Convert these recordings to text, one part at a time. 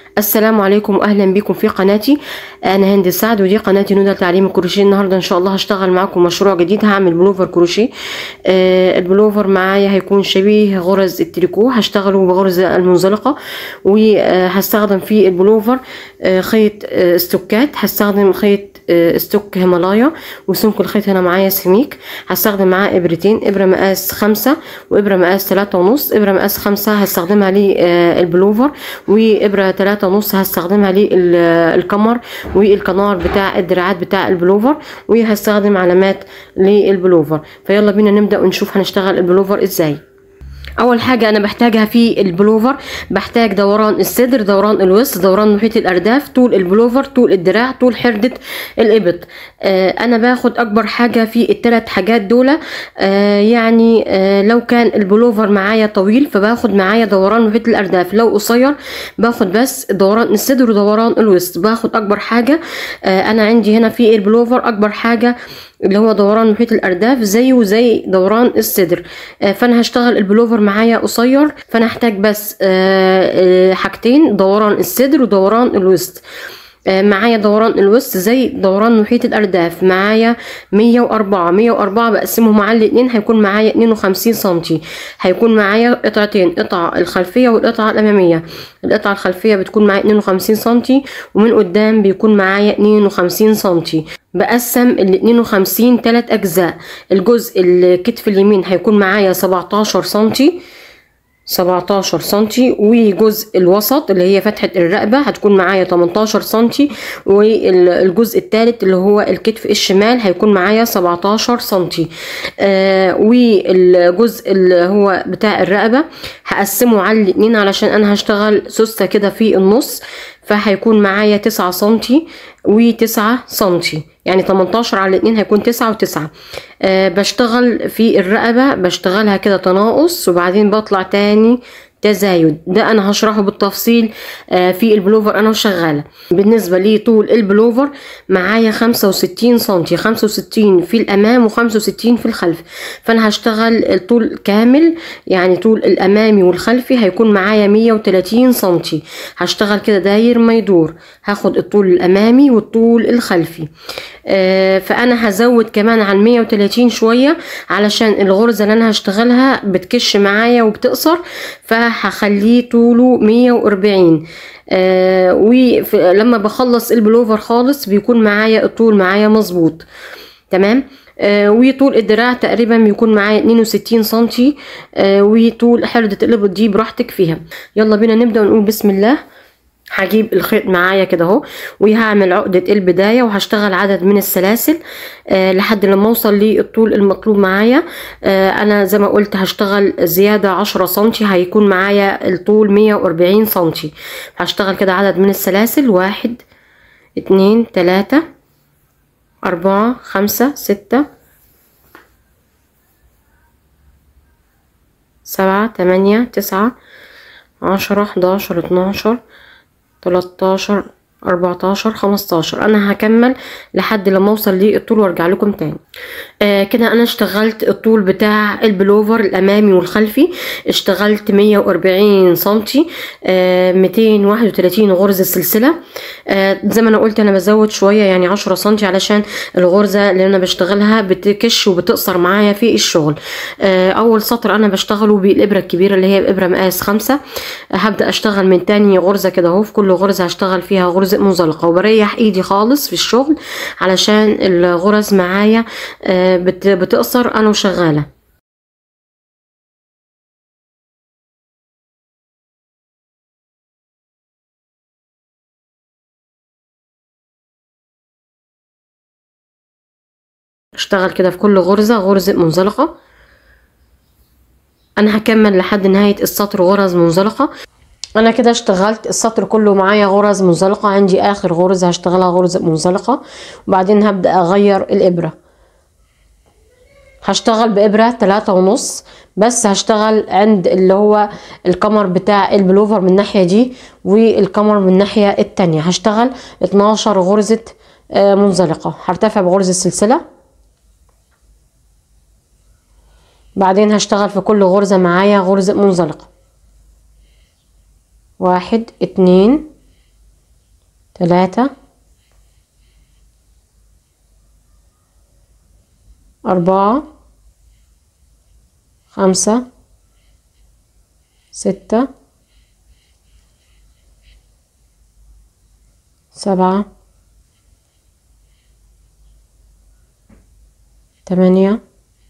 السلام عليكم واهلا بكم في قناتي انا هند السعد ودي قناتي نودة تعليم الكروشيه النهارده ان شاء الله هشتغل معاكم مشروع جديد هعمل بلوفر كروشيه آه البلوفر معايا هيكون شبيه غرز التريكو هشتغله بغرز المنزلقه وهستخدم في البلوفر آه خيط آه استوكات هستخدم خيط آه استوك هيمالايا وسمك الخيط هنا معايا سميك هستخدم معاه ابرتين ابره مقاس خمسة وابره مقاس تلاتة ونص ابره مقاس خمسة هستخدمها للبلوفر وابره تلاتة ونص هستخدمها للكمر والكنار بتاع الدراعات بتاع البلوفر وهستخدم علامات للبلوفر فيلا بينا نبدا ونشوف هنشتغل البلوفر ازاي اول حاجه انا بحتاجها في البلوفر بحتاج دوران الصدر دوران الوسط دوران محيط الارداف طول البلوفر طول الدراع طول حردة الابط آه انا باخد اكبر حاجه في الثلاث حاجات دول آه يعني آه لو كان البلوفر معايا طويل فباخد معايا دوران محيط الارداف لو قصير باخد بس دوران الصدر ودوران الوسط باخد اكبر حاجه آه انا عندي هنا في البلوفر اكبر حاجه اللي هو دوران محيط الارداف زيه زي دوران الصدر آه فانا هشتغل البلوفر معايا قصير فانا هحتاج بس آه حاجتين دوران الصدر ودوران الوسط معايا دوران الوسط زي دوران محيط الارداف معايا مية واربعة مية واربعة بقسمهم على الاتنين هيكون معايا اتنين وخمسين سنتي هيكون معايا قطعتين قطعة الخلفية والقطعة الامامية القطعة الخلفية بتكون معايا اتنين وخمسين سنتي ومن قدام بيكون معايا اتنين وخمسين سنتي بقسم ال 52 تلات اجزاء الجزء الكتف اليمين هيكون معايا 17 سنتي 17 سنتي وجزء الوسط اللي هي فتحة الرقبة هتكون معايا 18 سنتي والجزء الثالث اللي هو الكتف الشمال هيكون معايا 17 سنتي آه والجزء اللي هو بتاع الرقبة هقسمه على الاتنين علشان انا هشتغل سوستة كده في النص فهيكون معايا تسعة سنتي وتسعة سنتي يعني تمنتاشر على الاتنين هيكون تسعة وتسعة أه بشتغل في الرقبة بشتغلها كده تناقص وبعدين بطلع تاني تزايد ده انا هشرحه بالتفصيل آه في البلوفر انا وشغاله بالنسبه لطول البلوفر معايا خمسة وستين سنتي خمسة وستين في الامام وخمسة وستين في الخلف فانا هشتغل الطول كامل يعني طول الامامي والخلفي هيكون معايا مية وتلاتين سنتي هشتغل كده داير ما يدور هاخد الطول الامامي والطول الخلفي آه فانا هزود كمان عن مية وتلاتين شويه علشان الغرزه اللي انا هشتغلها بتكش معايا وبتقصر ف هخليه طوله مية وأربعين آه ولما بخلص البلوفر خالص بيكون معايا الطول معايا مظبوط تمام آه وطول الدراع تقريبا بيكون معايا 62 سنتي آه وطول حردة الابط دي براحتك فيها يلا بينا نبدأ ونقول بسم الله هجيب الخيط معايا كده اهو وهعمل عقدة البداية وهشتغل عدد من السلاسل آه لحد لما اوصل للطول المطلوب معايا آه انا زي ما قلت هشتغل زيادة عشرة سنتي هيكون معايا الطول مية واربعين سنتي هشتغل كده عدد من السلاسل واحد اتنين تلاتة اربعة خمسة ستة سبعة تمانية تسعة عشرة حداشر اتناشر تلاتاشر اربعتاشر خمستاشر انا هكمل لحد لما اوصل للطول وارجع لكم تاني آه كده انا اشتغلت الطول بتاع البلوفر الامامي والخلفي اشتغلت مية واربعين سنتي آه ميتين واحد وتلاتين غرزة سلسلة آه زي ما انا قلت انا بزود شوية يعني عشرة سنتي علشان الغرزة اللي انا بشتغلها بتكش وبتقصر معايا في الشغل آه اول سطر انا بشتغله بالابرة الكبيرة اللي هي ابرة مقاس خمسة آه هبدأ اشتغل من تاني غرزة كده اهو في كل غرزة هشتغل فيها غرزة غرزة منزلقة وبريح ايدي خالص في الشغل علشان الغرز معايا بتقصر انا وشغالة اشتغل كده في كل غرزة غرزة منزلقة انا هكمل لحد نهاية السطر غرز منزلقة انا كده اشتغلت السطر كله معايا غرز منزلقة عندي اخر غرزة هشتغلها غرزة منزلقة وبعدين هبدأ اغير الابرة هشتغل بابرة تلاتة ونص بس هشتغل عند اللي هو الكمر بتاع البلوفر من الناحية دي والكمر من الناحية التانية هشتغل اتناشر غرزة منزلقة هرتفع بغرزة سلسلة بعدين هشتغل في كل غرزة معايا غرزة منزلقة واحد اتنين تلاتة أربعة خمسة ستة سبعة تمانية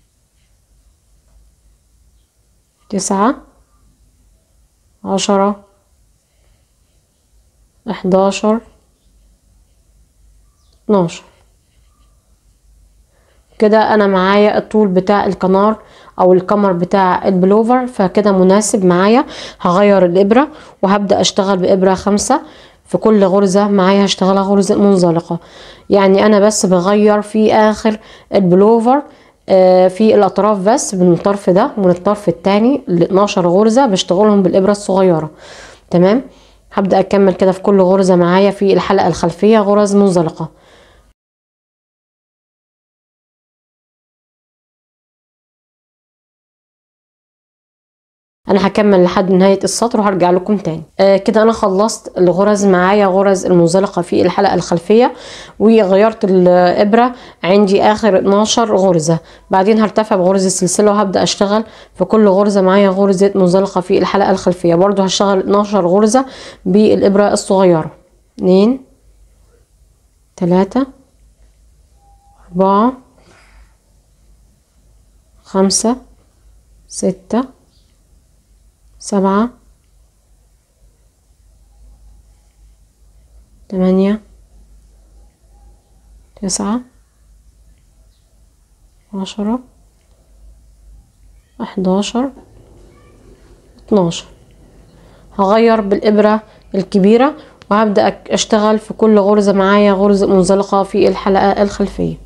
تسعة عشرة احداشر اتناشر كده انا معايا الطول بتاع الكنار او الكمر بتاع البلوفر فكده مناسب معايا هغير الابرة وهبدأ اشتغل بابرة خمسة في كل غرزة معايا هشتغلها غرزة منزلقة يعني انا بس بغير في اخر البلوفر آه، في الاطراف بس من الطرف ده ومن الطرف التاني ال 12 غرزة بشتغلهم بالابرة الصغيرة تمام هبدأ اكمل كده في كل غرزة معايا في الحلقة الخلفية غرز منزلقة انا هكمل لحد نهايه السطر وهرجع لكم تاني آه كده انا خلصت الغرز معايا غرز المنزلقه في الحلقه الخلفيه وغيرت الابره عندي اخر 12 غرزه بعدين هرتفع بغرزه السلسله وهبدا اشتغل في كل غرزه معايا غرزه منزلقه في الحلقه الخلفيه برضو هشتغل 12 غرزه بالابره الصغيره 2 3 4 5 6 سبعة تمانية تسعة عشرة احداشر اتناشر هغير بالإبرة الكبيرة وهبدأ أك- أشتغل في كل غرزة معايا غرزة منزلقة في الحلقة الخلفية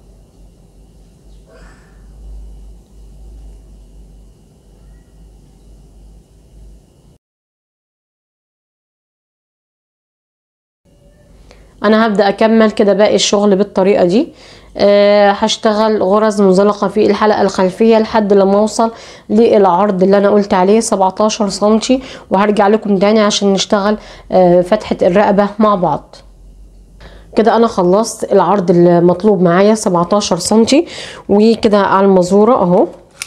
انا هبدا اكمل كده باقي الشغل بالطريقه دي أه هشتغل غرز منزلقه في الحلقه الخلفيه لحد لما اوصل للعرض اللي انا قلت عليه 17 سنتي وهرجع لكم تاني عشان نشتغل أه فتحه الرقبه مع بعض كده انا خلصت العرض المطلوب معايا 17 سنتي وكده على المزوره اهو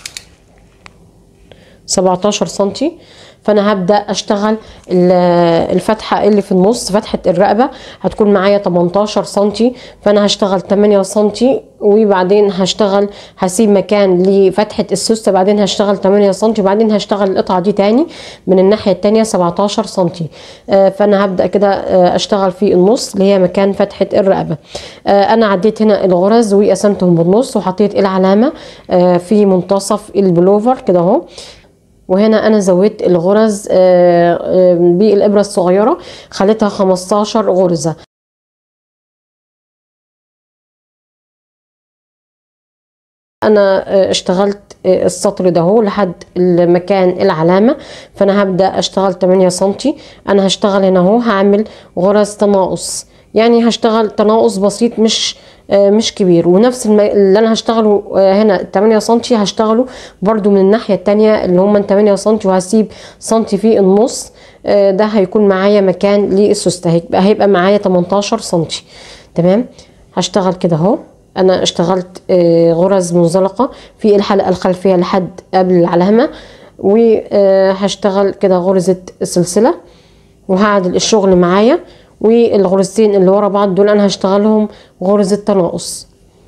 17 سنتي فانا هبدا اشتغل ال- الفتحه اللي في النص فتحه الرقبه هتكون معايا 18 سنتي فانا هشتغل 8 سنتي وبعدين هشتغل هسيب مكان لفتحه السوسته بعدين هشتغل 8 سنتي وبعدين هشتغل القطعه دي تاني من الناحيه التانية 17 سنتي آه، فانا هبدا كده آه، اشتغل في النص اللي هي مكان فتحه الرقبه آه، انا عديت هنا الغرز وقسمتهم بالنص وحطيت العلامه آه، في منتصف البلوفر كده اهو وهنا انا زودت الغرز آه، آه، بالابره الصغيره خليتها 15 غرزه انا آه، اشتغلت آه، السطر ده اهو لحد المكان العلامه فانا هبدا اشتغل 8 سنتي انا هشتغل هنا اهو هعمل غرز تناقص يعني هشتغل تناقص بسيط مش آه، مش كبير ونفس الم... اللي انا هشتغله آه، هنا 8 سنتي هشتغله برضو من الناحيه التانية اللي هم 8 سنتي وهسيب سنتي في النص آه، ده هيكون معايا مكان للسوسته هيبقى هيبقى معايا 18 سنتي تمام هشتغل كده اهو انا اشتغلت آه، غرز منزلقه في الحلقه الخلفيه لحد قبل العلامه وهشتغل كده غرزه سلسله وهعدل الشغل معايا والغرزتين اللي ورا بعض دول انا هشتغلهم غرزه تناقص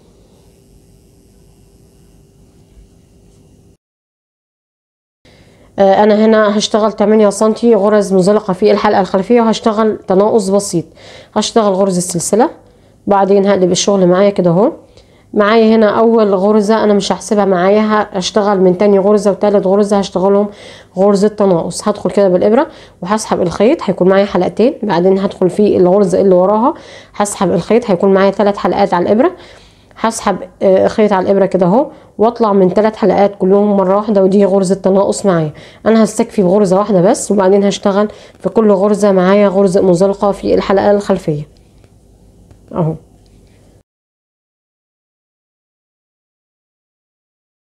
آه، انا هنا هشتغل 8 سنتي غرز منزلقه في الحلقه الخلفيه وهشتغل تناقص بسيط هشتغل غرزه سلسله بعدين هقلب الشغل معايا كده اهو معايا هنا اول غرزه انا مش هحسبها معايا هشتغل من تاني غرزه وتالت غرزه هشتغلهم غرزه تناقص هدخل كده بالابره وهسحب الخيط هيكون معايا حلقتين بعدين هدخل في الغرزه اللي وراها هسحب الخيط هيكون معايا ثلاث حلقات على الابره هسحب آه، خيط على الابره كده اهو واطلع من ثلاث حلقات كلهم مره واحده ودي غرزه تناقص معايا انا هستكفي بغرزه واحده بس وبعدين هشتغل في كل غرزه معايا غرزه منزلقه في الحلقه الخلفيه اهو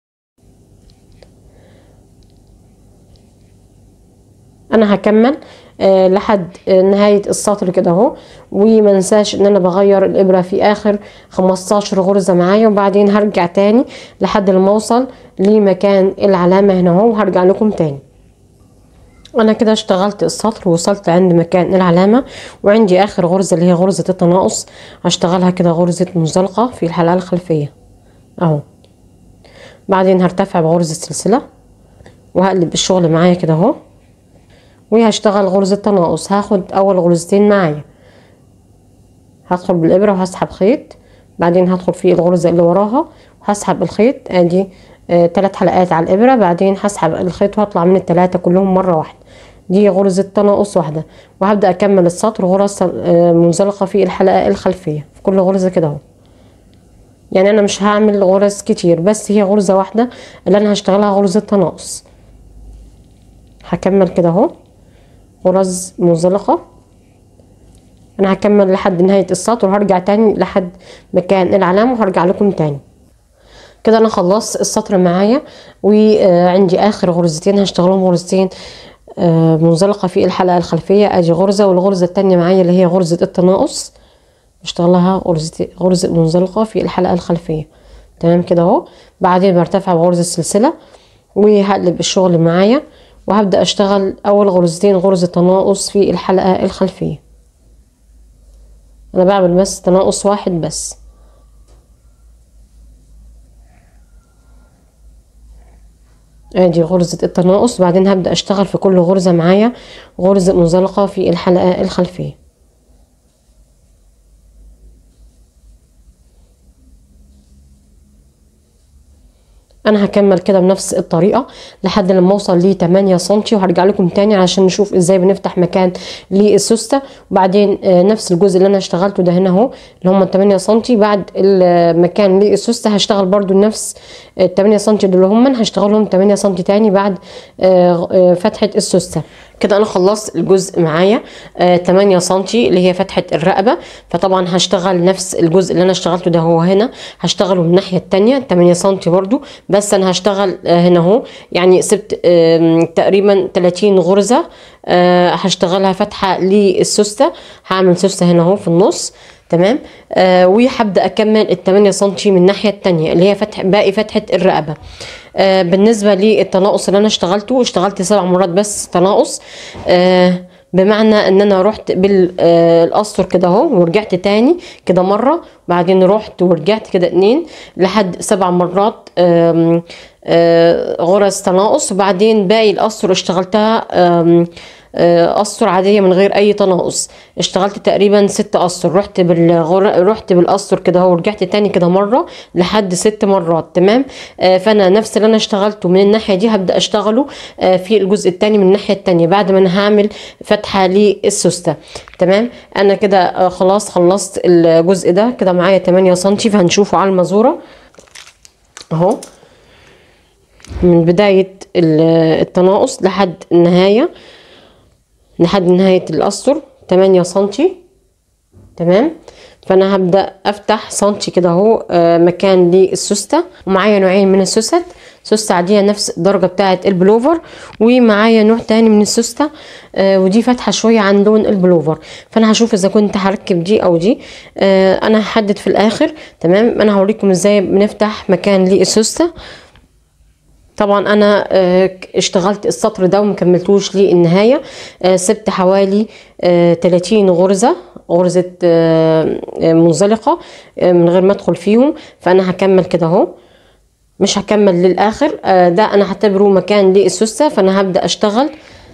انا هكمل آه لحد آه نهاية السطر كده اهو وما ننساش ان انا بغير الابرة في اخر 15 غرزة معايا وبعدين هرجع تاني لحد لما اوصل لمكان العلامة هنا اهو وهرجع لكم تاني انا كده اشتغلت السطر ووصلت عند مكان العلامة وعندي اخر غرزة اللي هي غرزة التناقص هشتغلها كده غرزة منزلقة في الحلقة الخلفية اهو بعدين هرتفع بغرزة سلسلة وهقلب الشغل معايا كده اهو وهشتغل غرزة تناقص هاخد اول غرزتين معايا هدخل بالابرة وهسحب خيط بعدين هدخل في الغرزة اللي وراها وهسحب الخيط ادي آه تلات حلقات على الابرة بعدين هسحب الخيط وهطلع من التلاتة كلهم مرة واحدة دي غرزة تناقص واحدة وهبدأ اكمل السطر غرز آه منزلقة في الحلقة الخلفية في كل غرزة كده اهو يعني انا مش هعمل غرز كتير بس هي غرزة واحدة اللي انا هشتغلها غرزة تناقص هكمل كده اهو غرز منزلقة انا هكمل لحد نهاية السطر وهرجع تاني لحد مكان العلامة وهرجع لكم تاني كده انا خلصت السطر معايا وعندي اخر غرزتين هشتغلهم غرزتين منزلقة في الحلقة الخلفية ادي غرزة والغرزة التانية معايا اللي هي غرزة التناقص بشتغلها غرزة غرزة منزلقة في الحلقة الخلفية تمام كده اهو بعدين برتفع بغرزة السلسلة وهقلب الشغل معايا وهبدأ اشتغل اول غرزتين غرزة تناقص في الحلقة الخلفية انا بعمل بس تناقص واحد بس ادي غرزة التناقص بعدين هبدأ اشتغل في كل غرزة معايا غرزة منزلقة في الحلقة الخلفية انا هكمل كده بنفس الطريقه لحد لما اوصل ل 8 سم وهرجع لكم تاني عشان نشوف ازاي بنفتح مكان للسوسته وبعدين نفس الجزء اللي انا اشتغلته ده هنا اهو اللي هم 8 سم بعد المكان للسوسته هشتغل برده نفس ال 8 سم اللي هم هشتغلهم 8 سم تاني بعد فتحه السوسته كده انا خلصت الجزء معايا آه 8 سم اللي هي فتحه الرقبه فطبعا هشتغل نفس الجزء اللي انا اشتغلته ده هو هنا هشتغله من الناحيه التانية 8 سم برضو بس انا هشتغل آه هنا اهو يعني سبت آه تقريبا 30 غرزه آه هشتغلها فتحه للسوسته هعمل سوسته هنا اهو في النص تمام آه وهبدا اكمل ال 8 سم من الناحيه التانية اللي هي فتح باقي فتحه الرقبه آه بالنسبه للتناقص اللي انا اشتغلته اشتغلت سبع مرات بس تناقص آه بمعنى ان انا رحت بالاسطر كده اهو ورجعت تاني كده مره بعدين رحت ورجعت كده اتنين لحد سبع مرات آم آم غرز تناقص وبعدين باقي الاسطر اشتغلتها اسطر عاديه من غير اي تناقص اشتغلت تقريبا ست اسطر رحت بالغر... رحت بالاسطر كده اهو ورجعت تاني كده مره لحد ست مرات تمام آه فانا نفس اللي انا اشتغلته من الناحيه دي هبدا اشتغله آه في الجزء التاني من الناحيه التانيه بعد ما انا هعمل فتحه للسوسته تمام انا كده آه خلاص خلصت الجزء ده كده معايا 8 سم فهنشوفه على المزوره اهو من بدايه التناقص لحد النهايه لحد نهاية الأسطر تمانية سنتي تمام فأنا هبدأ أفتح سنتي كده أهو مكان للسوستة ومعايا نوعين من السوست سوستة عادية نفس الدرجة بتاعة البلوفر ومعايا نوع تاني من السوستة آه ودي فاتحة شوية عن لون البلوفر فأنا هشوف إذا كنت هركب دي أو دي آه أنا هحدد في الآخر تمام أنا هوريكم إزاي بنفتح مكان للسوستة طبعا انا اشتغلت السطر ده ومكملتوش للنهايه سبت حوالي 30 غرزه غرزه منزلقه من غير ما ادخل فيهم فانا هكمل كده اهو مش هكمل للاخر ده انا هعتبره مكان للسوسته فانا هبدا اشتغل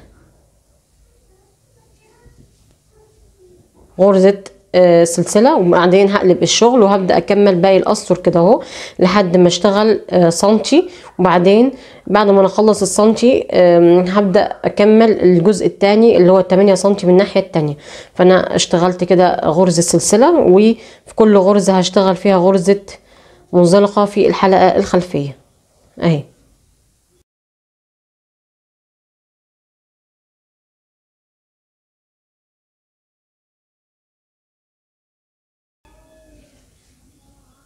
غرزه سلسله وبعدين هقلب الشغل وهبدا اكمل باقي الاسطر كده اهو لحد ما اشتغل سنتي وبعدين بعد ما اخلص السنتي هبدا اكمل الجزء الثاني اللي هو 8 سنتي من الناحيه الثانيه فانا اشتغلت كده غرزه سلسله وفي كل غرزه هشتغل فيها غرزه منزلقه في الحلقه الخلفيه اهي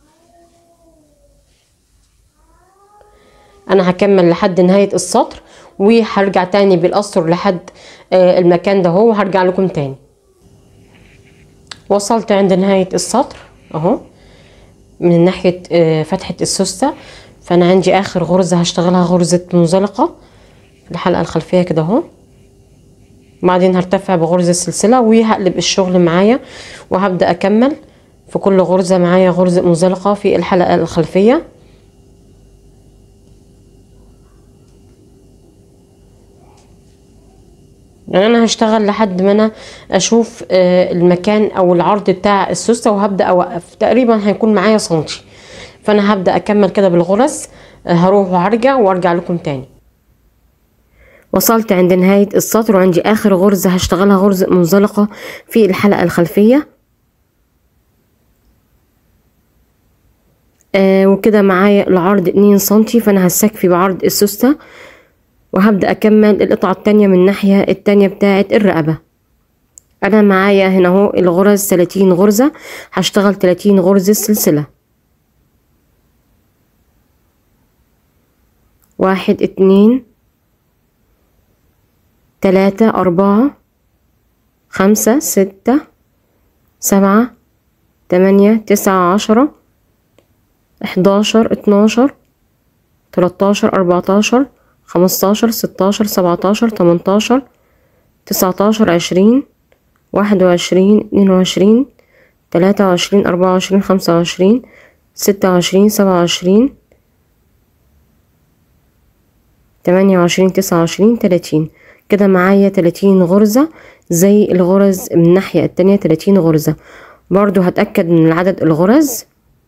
انا هكمل لحد نهاية السطر وهرجع تاني بالقصر لحد آه، المكان ده هو وهرجع لكم تاني وصلت عند نهاية السطر اهو من ناحية آه، فتحة السوستة فانا عندي اخر غرزة هشتغلها غرزة منزلقة في الحلقة الخلفية كده اهو بعدين هرتفع بغرزة سلسلة وهقلب الشغل معايا وهبدأ اكمل في كل غرزة معايا غرزة منزلقة في الحلقة الخلفية يعني انا هشتغل لحد ما انا اشوف آه، المكان او العرض بتاع السوسته وهبدا اوقف تقريبا هيكون معايا سنتي فانا هبدا اكمل كده بالغرز آه، هروح وهرجع وارجع لكم تاني وصلت عند نهاية السطر وعندي آخر غرزة هشتغلها غرزة منزلقة في الحلقة الخلفية آه وكده معايا العرض اتنين سنتي فأنا هستكفي بعرض السوستة وهبدأ أكمل القطعة التانية من الناحية التانية بتاعة الرقبة أنا معايا هنا اهو الغرز تلاتين غرزة هشتغل تلاتين غرزة سلسلة واحد اتنين تلاتة أربعة خمسة ستة سبعة تمانية تسعة عشرة احداشر اتناشر تلاتاشر أربعتاشر خمستاشر ستاشر سبعتاشر تمنتاشر تسعتاشر عشرين واحد وعشرين اتنين وعشرين تلاتة وعشرين أربعة وعشرين خمسة وعشرين ستة وعشرين سبعة وعشرين تمانية وعشرين تسعة وعشرين تلاتين كده معايا تلاتين غرزة زي الغرز من الناحية التانية تلاتين غرزة برضو هتأكد من عدد الغرز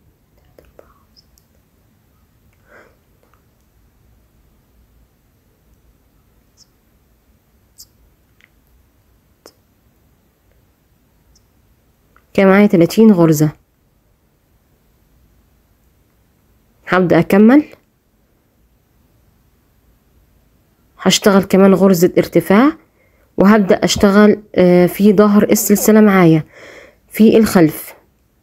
كده معايا تلاتين غرزة هبدأ أكمل هشتغل كمان غرزة ارتفاع وهبدأ أشتغل آه، في ظهر السلسلة معايا في الخلف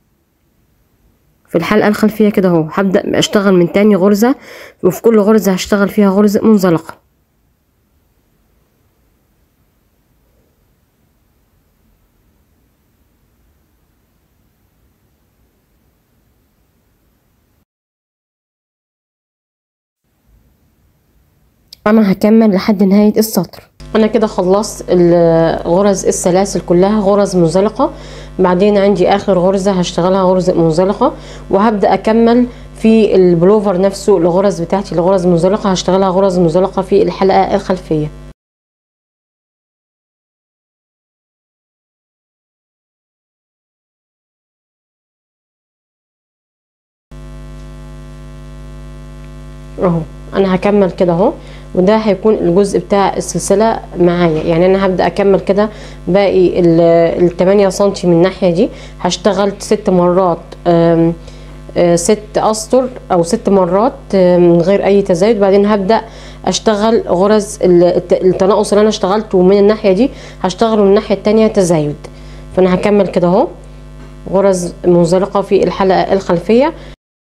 في الحلقة الخلفية كده اهو هبدأ أشتغل من تاني غرزة وفي كل غرزة هشتغل فيها غرزة منزلقة انا هكمل لحد نهاية السطر انا كده خلصت الغرز السلاسل كلها غرز منزلقة بعدين عندي اخر غرزة هشتغلها غرزة منزلقة وهبدأ اكمل في البلوفر نفسه الغرز بتاعتي الغرز منزلقة هشتغلها غرز منزلقة في الحلقة الخلفية اهو انا هكمل كده اهو وده هيكون الجزء بتاع السلسله معايا يعني انا هبدا اكمل كده باقي ال 8 سنتي من الناحيه دي هشتغل ست مرات آم، آه، ست اسطر او ست مرات آه، من غير اي تزايد بعدين هبدا اشتغل غرز ال- الت- التناقص اللي انا اشتغلته من الناحيه دي هشتغله من الناحيه التانية تزايد فانا هكمل كده اهو غرز منزلقه في الحلقه الخلفيه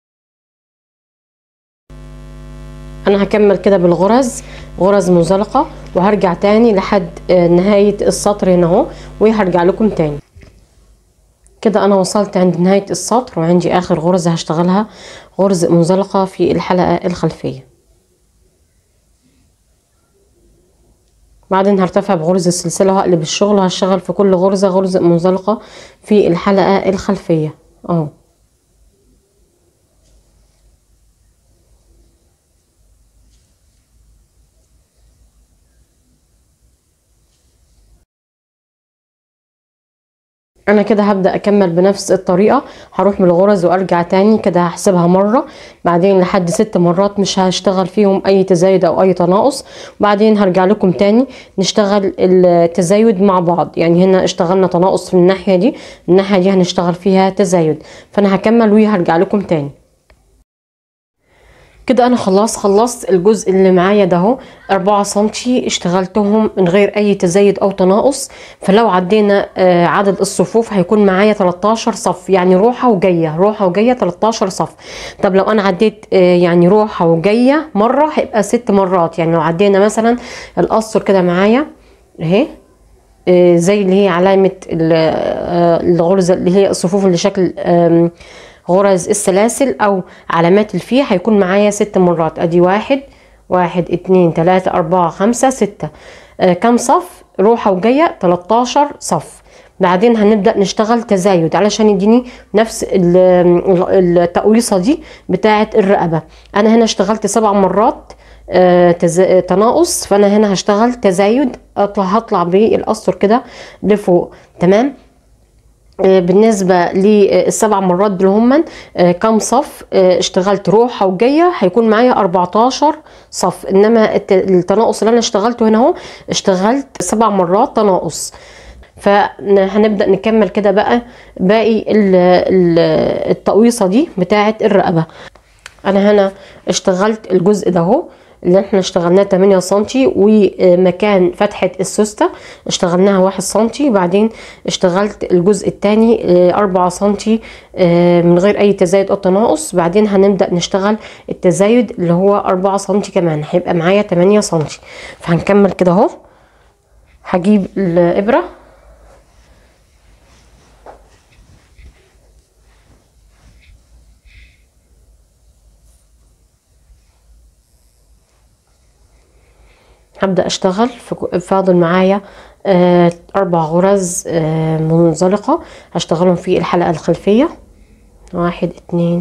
انا هكمل كده بالغرز غرز منزلقة وهرجع تاني لحد آه، نهاية السطر هنا اهو وهرجع لكم تاني كده انا وصلت عند نهاية السطر وعندي اخر غرزة هشتغلها غرزة منزلقة في الحلقة الخلفية بعدين هرتفع بغرزة السلسلة وهقلب الشغل وهشتغل في كل غرزة غرزة منزلقة في الحلقة الخلفية اهو انا كده هبدا اكمل بنفس الطريقه هروح من الغرز وارجع تاني كده هحسبها مره بعدين لحد ست مرات مش هشتغل فيهم اي تزايد او اي تناقص وبعدين هرجع لكم تاني نشتغل التزايد مع بعض يعني هنا اشتغلنا تناقص في الناحيه دي الناحيه دي هنشتغل فيها تزايد فانا هكمل وهرجع لكم تاني كده انا خلاص خلصت الجزء اللي معايا ده اهو 4 سنتي اشتغلتهم من غير اي تزايد او تناقص فلو عدينا آه، عدد الصفوف هيكون معايا 13 صف يعني روحه وجايه روحه وجايه 13 صف طب لو انا عديت آه، يعني روحه وجايه مره هيبقى ست مرات يعني لو عدينا مثلا القصر كده معايا اهي آه، زي اللي هي علامة ال- آه، الغرزة اللي هي الصفوف اللي شكل آم، غرز السلاسل أو علامات الفي هيكون معايا ست مرات أدي واحد واحد اتنين تلاتة أربعة خمسة ستة آه، كم صف روحة وجاية 13 صف بعدين هنبدأ نشتغل تزايد علشان يديني نفس ال- ال- التقويصة دي بتاعة الرقبة أنا هنا اشتغلت سبع مرات آه، تز- آه، تناقص فانا هنا هشتغل تزايد اطلع هطلع بالقصر كده لفوق تمام آه، بالنسبة للسبع مرات دول هم كم صف آه، اشتغلت روحة وجاية هيكون معايا 14 صف انما الت- التناقص اللي انا اشتغلته هنا اهو اشتغلت سبع مرات تناقص فهنبدأ نكمل كده بقى باقي ال- ال- التقويصة دي بتاعة الرقبة انا هنا اشتغلت الجزء ده اهو اللي احنا اشتغلناه 8 سنتي ومكان فتحة السوستة اشتغلناها 1 سنتي بعدين اشتغلت الجزء التاني اه، 4 سنتي اه، من غير اي تزايد او تناقص بعدين هنبدأ نشتغل التزايد اللي هو 4 سنتي كمان هيبقى معايا 8 سنتي فهنكمل كده اهو هجيب الابرة هبدأ أشتغل في- فاضل معايا آه، أربع غرز آه، منزلقة هشتغلهم في الحلقة الخلفية واحد اتنين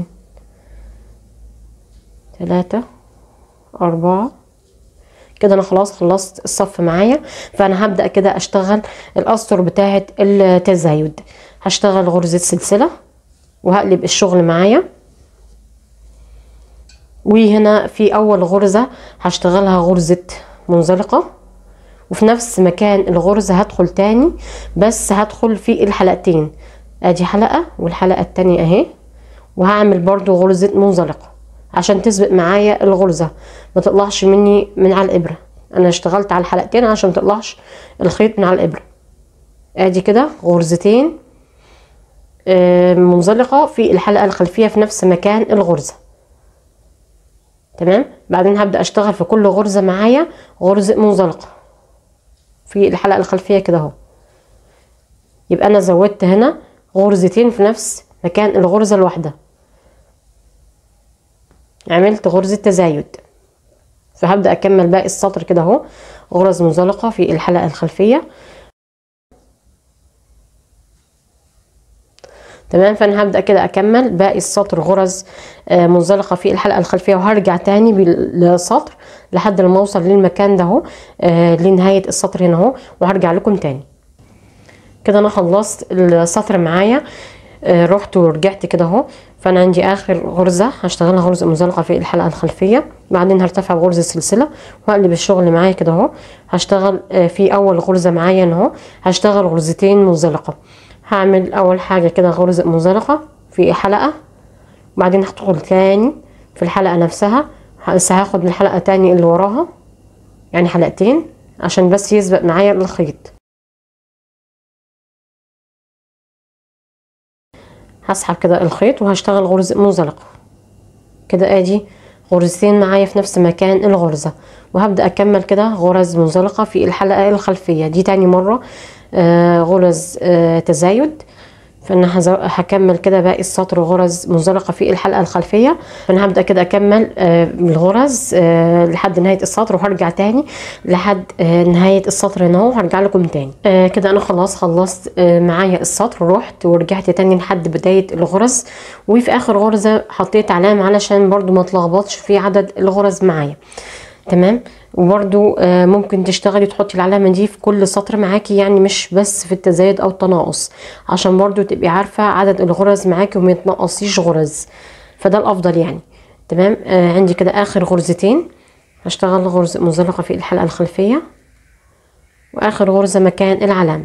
تلاتة أربعة كده أنا خلاص خلصت الصف معايا فأنا هبدأ كده أشتغل الأسطر بتاعة التزايد هشتغل غرزة سلسلة وهقلب الشغل معايا وهنا في اول غرزة هشتغلها غرزة منزلقة وفي نفس مكان الغرزة هدخل تاني بس هدخل في الحلقتين ادي حلقة والحلقة التانية اهي وهعمل برضو غرزة منزلقة عشان تسبق معايا الغرزة ما تطلعش مني من على الابرة انا اشتغلت على الحلقتين عشان ما تطلعش الخيط من على الابرة ادي كده غرزتين آه، منزلقة في الحلقة الخلفية في نفس مكان الغرزة تمام بعدين هبدأ اشتغل في كل غرزة معايا غرزة منزلقة في الحلقة الخلفية كده اهو يبقى انا زودت هنا غرزتين في نفس مكان الغرزة الواحدة عملت غرزة تزايد فهبدأ اكمل باقي السطر كده اهو غرز منزلقة في الحلقة الخلفية تمام فانا هبدا كده اكمل باقي السطر غرز آه، منزلقه في الحلقه الخلفيه وهرجع تاني بالسطر لحد لما اوصل للمكان ده اهو آه، لنهايه السطر هنا اهو وهرجع لكم تاني كده انا خلصت السطر معايا آه، رحت ورجعت كده اهو فانا عندي اخر غرزه هشتغلها غرزه منزلقه في الحلقه الخلفيه بعدين هرتفع بغرزه سلسله واقلب الشغل معايا كده اهو هشتغل آه، في اول غرزه معايا هنا اهو هشتغل غرزتين منزلقه هعمل اول حاجه كده غرزه منزلقه في حلقه بعدين هدخل تاني في الحلقه نفسها بس هاخد من الحلقه تاني اللي وراها يعني حلقتين عشان بس يسبق معايا الخيط هسحب كده الخيط وهشتغل غرزة منزلقة كده ادي غرزتين معايا في نفس مكان الغرزة وهبدأ اكمل كده غرز منزلقة في الحلقة الخلفية دي تاني مرة آه غرز آه تزايد فانا هزو- هكمل كده باقي السطر غرز منزلقه في الحلقه الخلفيه فانا هبدا كده اكمل آه، الغرز آه، لحد نهايه السطر وهرجع تاني لحد آه، نهايه السطر هنا اهو هرجع لكم تاني آه، كده انا خلاص خلصت آه، معايا السطر رحت ورجعت تاني لحد بدايه الغرز وفي اخر غرزه حطيت علامه علشان برضو ما اتلخبطش في عدد الغرز معايا تمام وبرده ممكن تشتغلي تحطي العلامة دي في كل سطر معاكي يعني مش بس في التزايد او التناقص عشان برضو تبقي عارفة عدد الغرز معاكي وما يتنقصيش غرز فده الافضل يعني تمام آه عندي كده اخر غرزتين هشتغل غرزة منزلقة في الحلقة الخلفية واخر غرزة مكان العلامة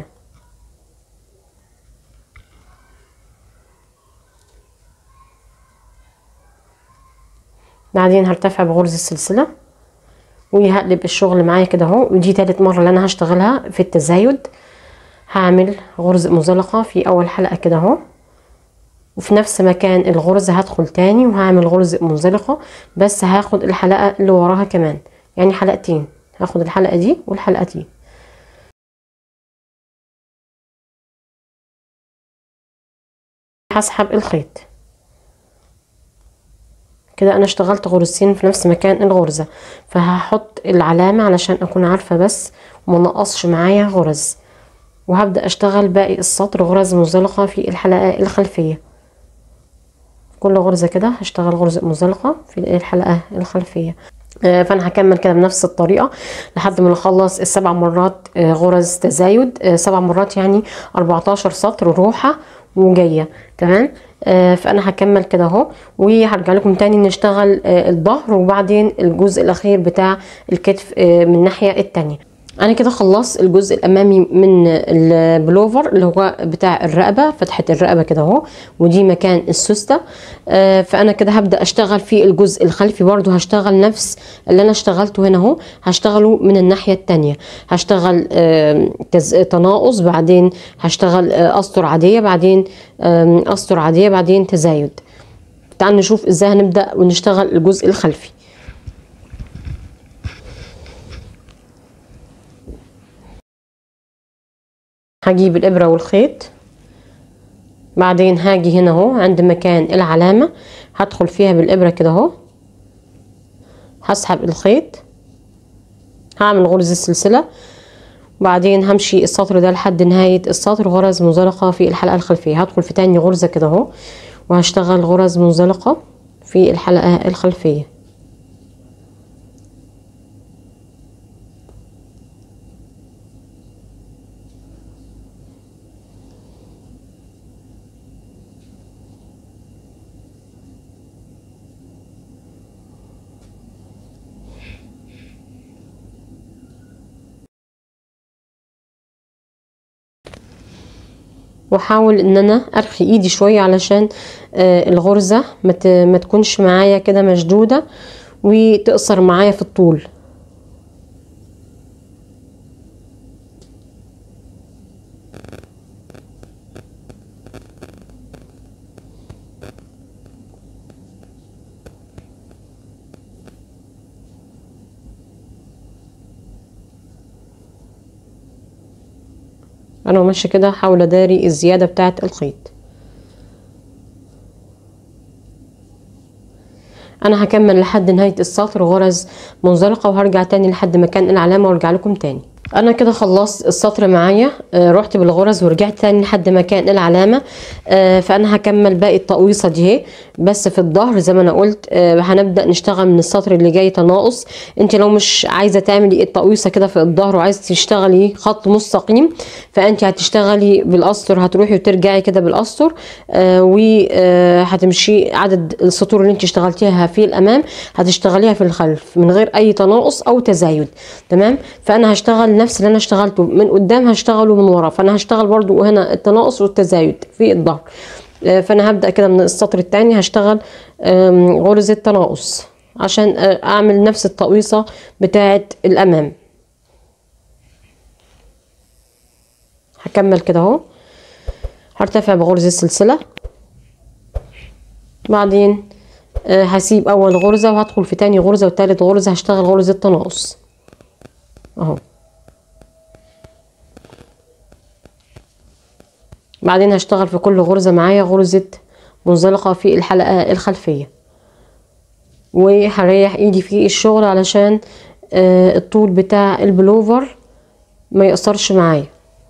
بعدين هرتفع بغرزة السلسلة وهقلب الشغل معايا كده اهو ودي تالت مرة اللي انا هشتغلها في التزايد هعمل غرزة مزلقة في اول حلقة كده اهو وفي نفس مكان الغرزة هدخل تاني وهعمل غرزة منزلقة بس هاخد الحلقة اللي وراها كمان يعني حلقتين هاخد الحلقة دي والحلقة دي هسحب الخيط كده انا اشتغلت غرزتين في نفس مكان الغرزة فهحط العلامة علشان اكون عارفة بس وما نقصش معايا غرز وهبدأ اشتغل باقي السطر غرز مزلقة في الحلقة الخلفية كل غرزة كده هشتغل غرزة مزلقة في الحلقة الخلفية فانا هكمل كده بنفس الطريقه لحد ما نخلص السبع مرات غرز تزايد سبع مرات يعني 14 سطر روحه وجايه تمام فانا هكمل كده اهو وهرجع لكم تاني نشتغل الظهر وبعدين الجزء الاخير بتاع الكتف من الناحيه التانيه انا كده خلصت الجزء الامامي من البلوفر اللي هو بتاع الرقبه فتحه الرقبه كده اهو ودي مكان السوسته آه فانا كده هبدا اشتغل في الجزء الخلفي برضو هشتغل نفس اللي انا اشتغلته هنا اهو هشتغله من الناحيه التانية هشتغل آه تناقص بعدين هشتغل آه اسطر عاديه بعدين اسطر عاديه بعدين تزايد تعال نشوف ازاي هنبدا ونشتغل الجزء الخلفي هجيب الابره والخيط بعدين هاجي هنا اهو عند مكان العلامه هدخل فيها بالابره كده اهو هسحب الخيط هعمل غرزه السلسله وبعدين همشي السطر ده لحد نهايه السطر غرز منزلقه في الحلقه الخلفيه هدخل في تاني غرزه كده اهو وهشتغل غرز منزلقه في الحلقه الخلفيه واحاول ان انا ارخي ايدي شويه علشان آه الغرزه ما تكونش معايا كده مشدوده وتقصر معايا في الطول انا ماشيه كده هحاول اداري الزياده بتاعه الخيط انا هكمل لحد نهايه السطر غرز منزلقه وهرجع تاني لحد مكان العلامه وارجع لكم تاني انا كده خلصت السطر معايا آه رحت بالغرز ورجعت تاني لحد مكان العلامه آه فانا هكمل باقي التقويصه دي اهي بس في الظهر زي ما انا قلت آه هنبدا نشتغل من السطر اللي جاي تناقص انت لو مش عايزه تعملي التقويصه كده في الظهر وعايزه تشتغلي خط مستقيم فانت هتشتغلي بالاسطر هتروحي وترجعي كده بالاسطر آه وهتمشي عدد السطور اللي انت اشتغلتيها في الامام هتشتغليها في الخلف من غير اي تناقص او تزايد تمام فانا هشتغل نفس اللي انا اشتغلته من قدام هشتغله من ورا فانا هشتغل برضو هنا التناقص والتزايد في الظهر فانا هبدا كده من السطر الثاني هشتغل غرزه تناقص عشان اعمل نفس التقويصه بتاعه الامام هكمل كده اهو هرتفع بغرزه السلسله بعدين هسيب اول غرزه وهدخل في تاني غرزه وتالت غرزه هشتغل غرزه تناقص اهو بعدين هشتغل في كل غرزة معايا غرزة منزلقة في الحلقة الخلفية وهريح ايدي في الشغل علشان آه الطول بتاع البلوفر ما يقصرش معايا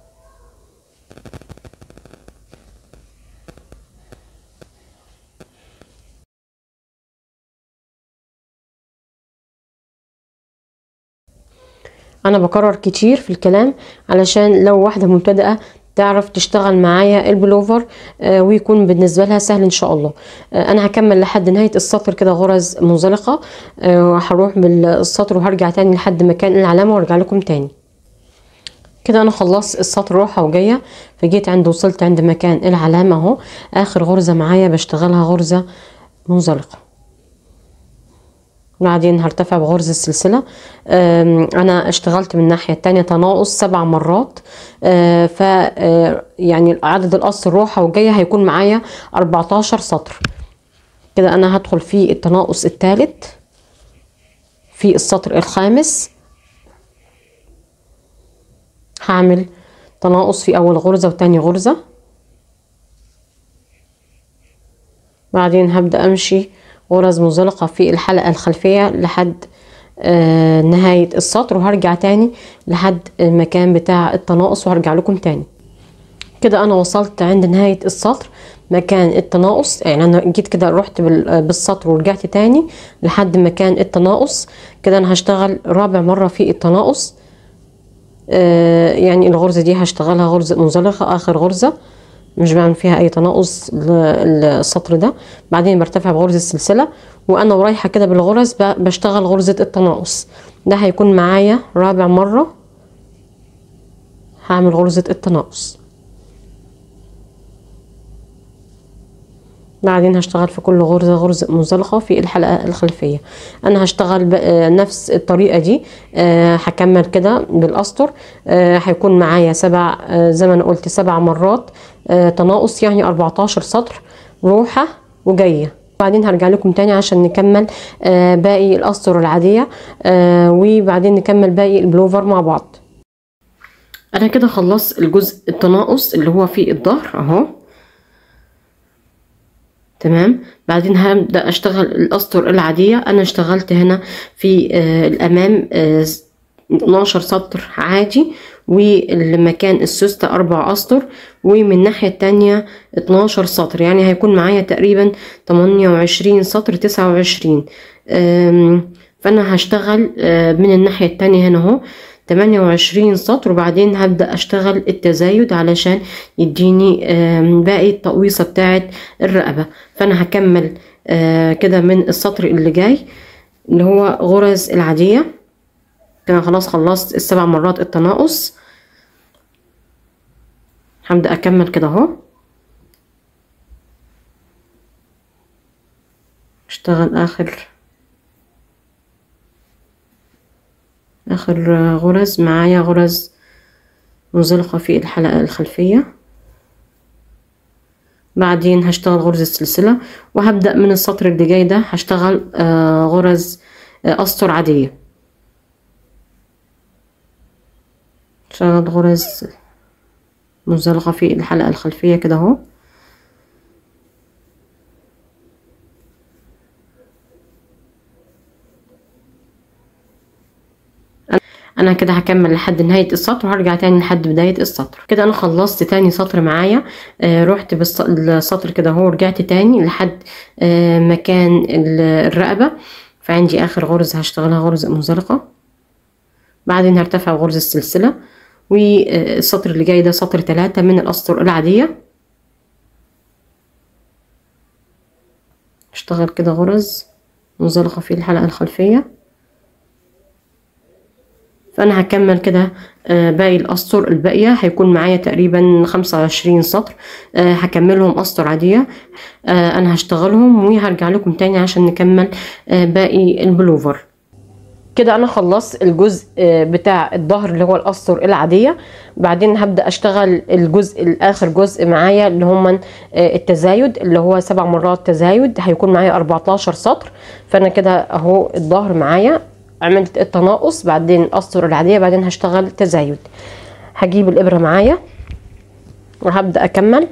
انا بكرر كتير في الكلام علشان لو واحدة مبتدئة تعرف تشتغل معايا البلوفر آه ويكون بالنسبة لها سهل ان شاء الله آه انا هكمل لحد نهاية السطر كده غرز منزلقة آه وهروح بالسطر وهرجع تاني لحد مكان العلامة وارجع لكم تاني كده انا خلصت السطر روحة وجاية فجيت عند وصلت عند مكان العلامة اهو اخر غرزة معايا بشتغلها غرزة منزلقة بعدين هرتفع بغرزة السلسلة آم، انا اشتغلت من الناحية التانية تناقص سبع مرات آه، ف آه، يعني عدد القص الروحة والجاية هيكون معايا 14 سطر كده انا هدخل في التناقص الثالث في السطر الخامس هعمل تناقص في اول غرزة وتاني غرزة بعدين هبدأ امشي غرز منزلقة في الحلقة الخلفية لحد آه نهاية السطر وهرجع تاني لحد المكان بتاع التناقص وهرجع لكم تاني كده انا وصلت عند نهاية السطر مكان التناقص يعني انا جيت كده رحت بال- بالسطر ورجعت تاني لحد مكان التناقص كده انا هشتغل رابع مرة في التناقص آه يعني الغرزة دي هشتغلها غرزة منزلقة اخر غرزة مش بعمل فيها اي تناقص للسطر ده بعدين برتفع بغرزة السلسلة وانا ورايحة كده بالغرز ب- بشتغل غرزة التناقص ده هيكون معايا رابع مرة هعمل غرزة التناقص بعدين هشتغل في كل غرزة غرزة منزلقة في الحلقة الخلفية انا هشتغل ب- آه، نفس الطريقة دي آه، هكمل كده بالاسطر آه، هيكون معايا سبع آه، زي ما انا قلت سبع مرات آه، تناقص يعني 14 سطر روحة وجاية بعدين هرجع لكم تاني عشان نكمل آه، باقي الاسطر العادية آه، وبعدين نكمل باقي البلوفر مع بعض انا كده خلصت الجزء التناقص اللي هو في الظهر اهو تمام بعدين هبدأ أشتغل الأسطر العادية أنا اشتغلت هنا في آه الأمام آه 12 سطر عادي والمكان السوستة أربع أسطر ومن الناحية التانية 12 سطر يعني هيكون معايا تقريبا 28 سطر 29 آم، فأنا هشتغل آه من الناحية التانية هنا اهو 28 سطر وبعدين هبدأ أشتغل التزايد علشان يديني آم، باقي التقويصة بتاعت الرقبة فأنا هكمل آه، كده من السطر اللي جاي اللي هو غرز العادية كده خلاص خلصت السبع مرات التناقص هبدأ أكمل كده اهو اشتغل آخر آخر غرز معايا غرز منزلقة في الحلقة الخلفية بعدين هشتغل غرزة سلسلة وهبدأ من السطر اللي جاي ده هشتغل آه، غرز آه، أسطر عادية هشتغل غرز منزلقة في الحلقة الخلفية كده اهو انا كده هكمل لحد نهاية السطر وهرجع تاني لحد بداية السطر كده انا خلصت تاني سطر معايا آه رحت بالسطر كده اهو ورجعت تاني لحد آه مكان ال- الرقبة فعندي اخر غرزة هشتغلها غرزة منزلقة بعدين هرتفع غرزة السلسلة والسطر اللي جاي ده سطر ثلاثة من الاسطر العادية اشتغل كده غرز منزلقة في الحلقة الخلفية فانا هكمل كده آه، باقي الاسطر الباقيه هيكون معايا تقريبا 25 سطر آه، هكملهم اسطر عاديه آه، انا هشتغلهم وهرجع لكم تاني عشان نكمل آه، باقي البلوفر كده انا خلصت الجزء آه، بتاع الظهر اللي هو الاسطر العاديه بعدين هبدا اشتغل الجزء الاخر جزء معايا اللي هم التزايد اللي هو سبع مرات تزايد هيكون معايا 14 سطر فانا كده اهو الظهر معايا عملت التناقص بعدين الاسطر العاديه بعدين هشتغل تزايد هجيب الابره معايا وهبدا اكمل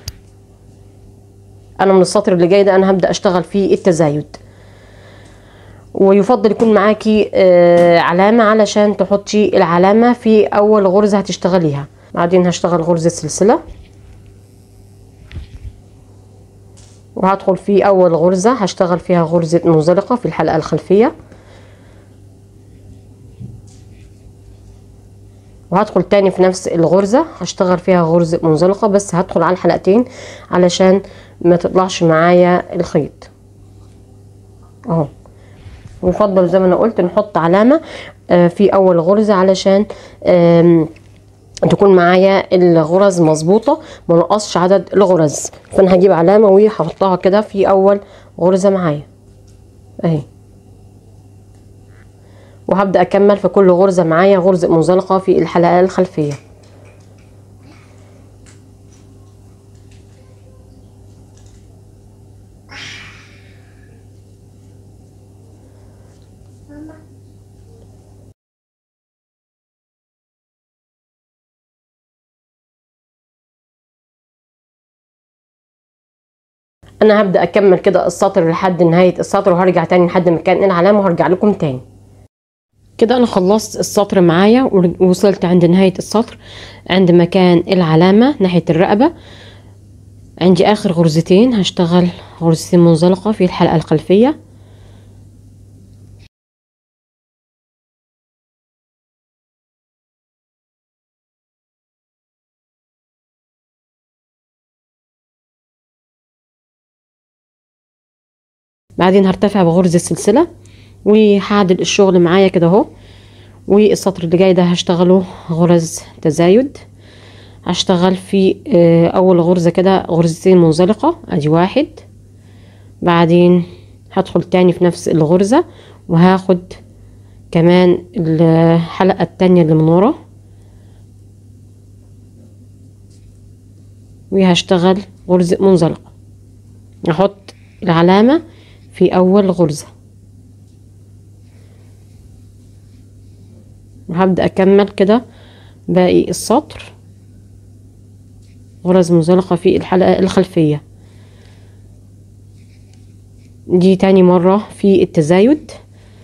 انا من السطر اللي جاي ده انا هبدا اشتغل فيه التزايد ويفضل يكون معاكي آه، علامة علشان تحطي العلامة في أول غرزة هتشتغليها بعدين هشتغل غرزة سلسلة وهدخل في أول غرزة هشتغل فيها غرزة منزلقة في الحلقة الخلفية وهدخل تاني في نفس الغرزة هشتغل فيها غرزة منزلقة بس هدخل على الحلقتين علشان ما تطلعش معايا الخيط اهو ويفضل زي ما انا قلت نحط علامة آه، في اول غرزة علشان آم، تكون معايا الغرز مظبوطة ما نقصش عدد الغرز فانا هجيب علامة وهحطها كده في اول غرزة معايا اهي وهبدأ أكمل في كل غرزة معايا غرزة منزلقة في الحلقة الخلفية انا هبدا اكمل كده السطر لحد نهايه السطر وهرجع تاني لحد مكان العلامه وهرجع لكم تاني كده انا خلصت السطر معايا ووصلت عند نهايه السطر عند مكان العلامه ناحيه الرقبه عندي اخر غرزتين هشتغل غرزتين منزلقه في الحلقه الخلفيه بعدين هرتفع بغرزة سلسلة وهعدل الشغل معايا كده اهو والسطر اللي جاي ده هشتغله غرز تزايد هشتغل في اول غرزة كده غرزتين منزلقة ادي واحد بعدين هدخل تاني في نفس الغرزة وهاخد كمان الحلقة التانية اللي من ورا وهشتغل غرزة منزلقة احط العلامة في أول غرزة وهبدأ أكمل كده باقي السطر غرز منزلقة في الحلقة الخلفية دي تاني مرة في التزايد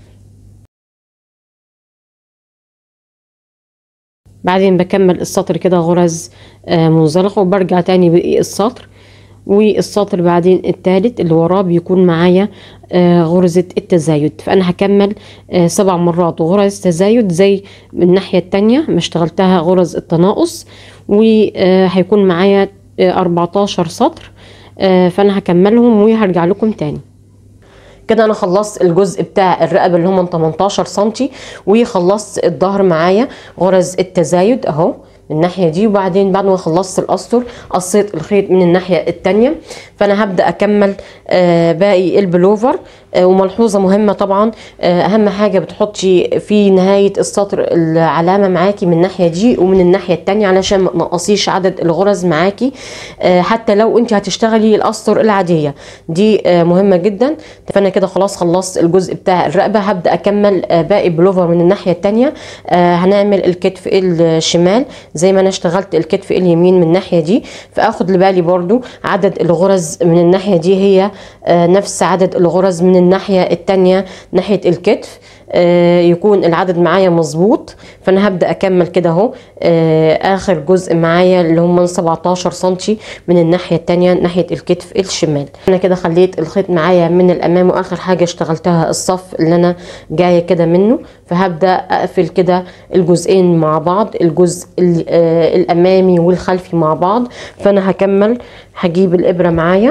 بعدين بكمل السطر كده غرز منزلقة وبرجع تاني باقي السطر والسطر بعدين التالت اللي وراه بيكون معايا آه غرزة التزايد فأنا هكمل آه سبع مرات غرز تزايد زي من الناحية التانية ما اشتغلتها غرز التناقص وهيكون معايا آه 14 سطر فأنا هكملهم وهرجع لكم تاني كده انا خلصت الجزء بتاع الرقبه اللي هم 18 سنتي وخلصت الظهر معايا غرز التزايد اهو من الناحيه دي وبعدين بعد ما خلصت الاسطر قصيت الخيط من الناحيه التانية فانا هبدا اكمل آه باقي البلوفر آه وملحوظه مهمه طبعا آه اهم حاجه بتحطي في نهايه السطر العلامه معاكي من الناحيه دي ومن الناحيه التانية علشان ما تنقصيش عدد الغرز معاكي حتى لو انت هتشتغلي الاسطر العاديه دي مهمه جدا فانا كده خلاص خلصت الجزء بتاع الرقبه هبدا اكمل باقي البلوفر من الناحيه التانية هنعمل الكتف الشمال زي ما انا اشتغلت الكتف اليمين من الناحيه دي فاخد لبالي برضو عدد الغرز من الناحيه دي هي نفس عدد الغرز من الناحيه التانية ناحيه الكتف يكون العدد معايا مظبوط فانا هبدا اكمل كده اهو اخر جزء معايا اللي هم 17 سنتي من الناحيه التانية ناحيه الكتف الشمال انا كده خليت الخيط معايا من الامام واخر حاجه اشتغلتها الصف اللي انا جايه كده منه فهبدا اقفل كده الجزئين مع بعض الجزء الامامي والخلفي مع بعض فانا هكمل هجيب الابره معايا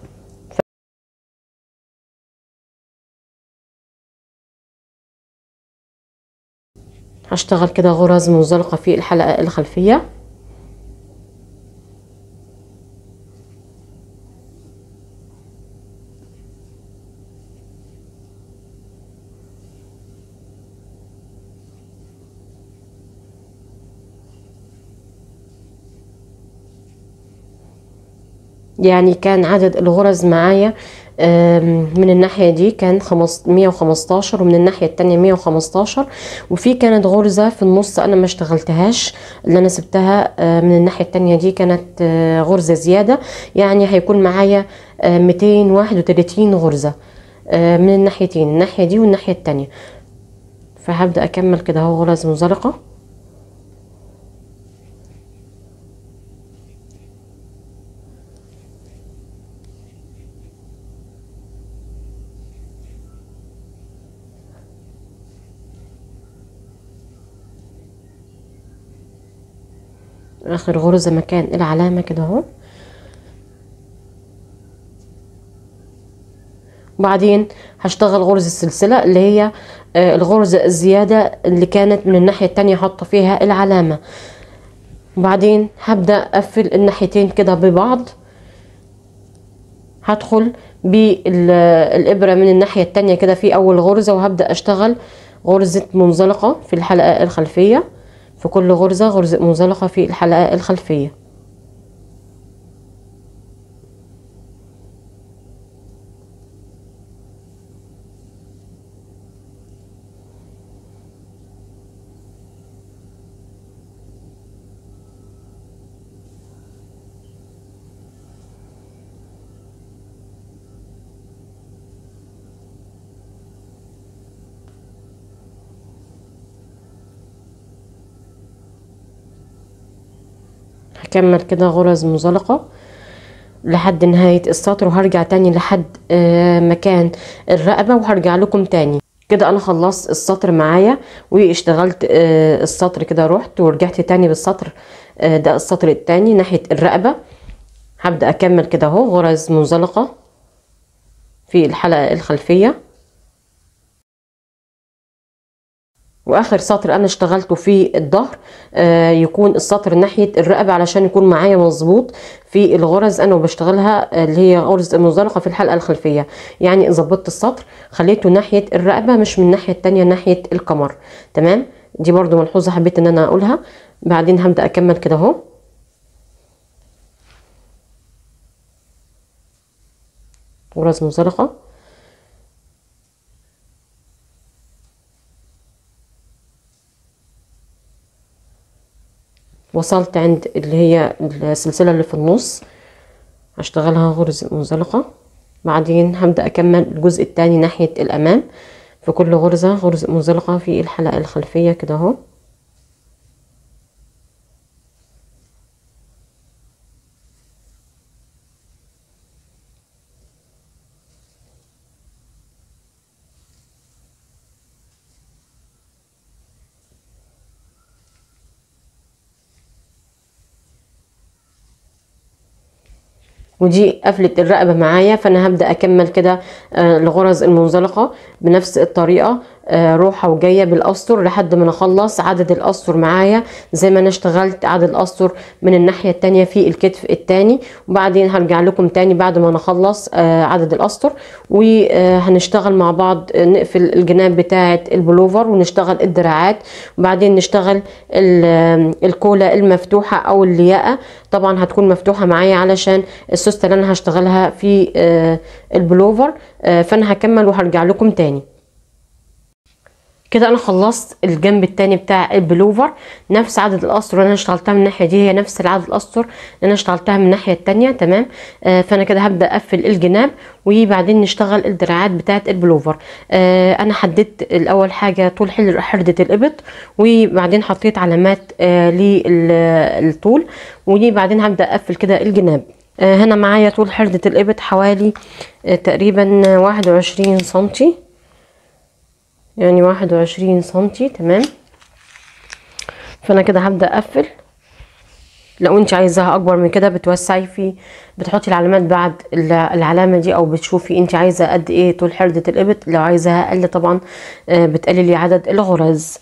هشتغل كده غرز منزلقة في الحلقة الخلفية يعني كان عدد الغرز معايا من الناحية دي كان 115 ومن الناحية التانية 115 وفي كانت غرزة في النص أنا ما اشتغلتهاش اللي أنا سبتها من الناحية التانية دي كانت غرزة زيادة يعني هيكون معايا 231 غرزة من الناحيتين الناحية دي والناحية التانية فهبدأ أكمل كده اهو غرز منزلقة اخر غرزة مكان العلامة كده اهو وبعدين هشتغل غرزة السلسلة اللي هي الغرزة الزيادة اللي كانت من الناحية التانية حاطة فيها العلامة وبعدين هبدأ اقفل الناحيتين كده ببعض هدخل بالإبرة من الناحية التانية كده في أول غرزة وهبدأ أشتغل غرزة منزلقة في الحلقة الخلفية في كل غرزة غرزة منزلقة في الحلقة الخلفية هكمل كده غرز منزلقة لحد نهاية السطر وهرجع تاني لحد آه، مكان الرقبة وهرجع لكم تاني كده انا خلصت السطر معايا واشتغلت آه، السطر كده رحت ورجعت تاني بالسطر آه، ده السطر التاني ناحية الرقبة هبدأ اكمل كده اهو غرز منزلقة في الحلقة الخلفية واخر سطر انا اشتغلته في الظهر آه يكون السطر ناحيه الرقبه علشان يكون معايا مظبوط في الغرز انا وبشتغلها اللي هي غرز المنزلقه في الحلقه الخلفيه يعني ظبطت السطر خليته ناحيه الرقبه مش من الناحيه التانية ناحيه القمر تمام دي برضو ملحوظه حبيت ان انا اقولها بعدين هبدا اكمل كده اهو غرز منزلقه وصلت عند اللي هي السلسلة اللي في النص هشتغلها غرز منزلقة بعدين هبدأ أكمل الجزء التاني ناحية الأمام في كل غرزة غرز منزلقة في الحلقة الخلفية كده اهو ودي قفلة الرقبة معايا فانا هبدأ اكمل كده آه، الغرز المنزلقة بنفس الطريقة آه، روحة وجاية بالاسطر لحد ما نخلص عدد الاسطر معايا زي ما انا اشتغلت عدد الاسطر من الناحية التانية في الكتف التاني وبعدين هرجع لكم تاني بعد ما نخلص آه، عدد الاسطر وهنشتغل مع بعض آه، نقفل الجناب بتاعة البلوفر ونشتغل الدراعات وبعدين نشتغل ال- الكولا المفتوحة او الياقة طبعا هتكون مفتوحة معايا علشان السوستة اللي انا هشتغلها في آه، البلوفر آه، فانا هكمل وهرجع لكم تاني كده انا خلصت الجنب التاني بتاع البلوفر نفس عدد الاسطر اللي انا اشتغلتها من الناحيه دي هي نفس العدد الاسطر اللي انا اشتغلتها من الناحيه التانية تمام آه فانا كده هبدا اقفل الجناب وبعدين نشتغل الدراعات بتاعه البلوفر آه انا حددت الاول حاجه طول حل- حرده الابط وبعدين حطيت علامات آه للطول وبعدين هبدا اقفل كده الجناب آه هنا معايا طول حردة الإبط حوالي آه تقريبا واحد وعشرين سنتي يعني واحد وعشرين سنتي تمام فانا كده هبدا اقفل لو انت عايزاها اكبر من كده بتوسعي في بتحطي العلامات بعد الع- العلامه دي او بتشوفي انت عايزه قد ايه طول حرده الابط لو عايزاها اقل طبعا آه، بتقللي عدد الغرز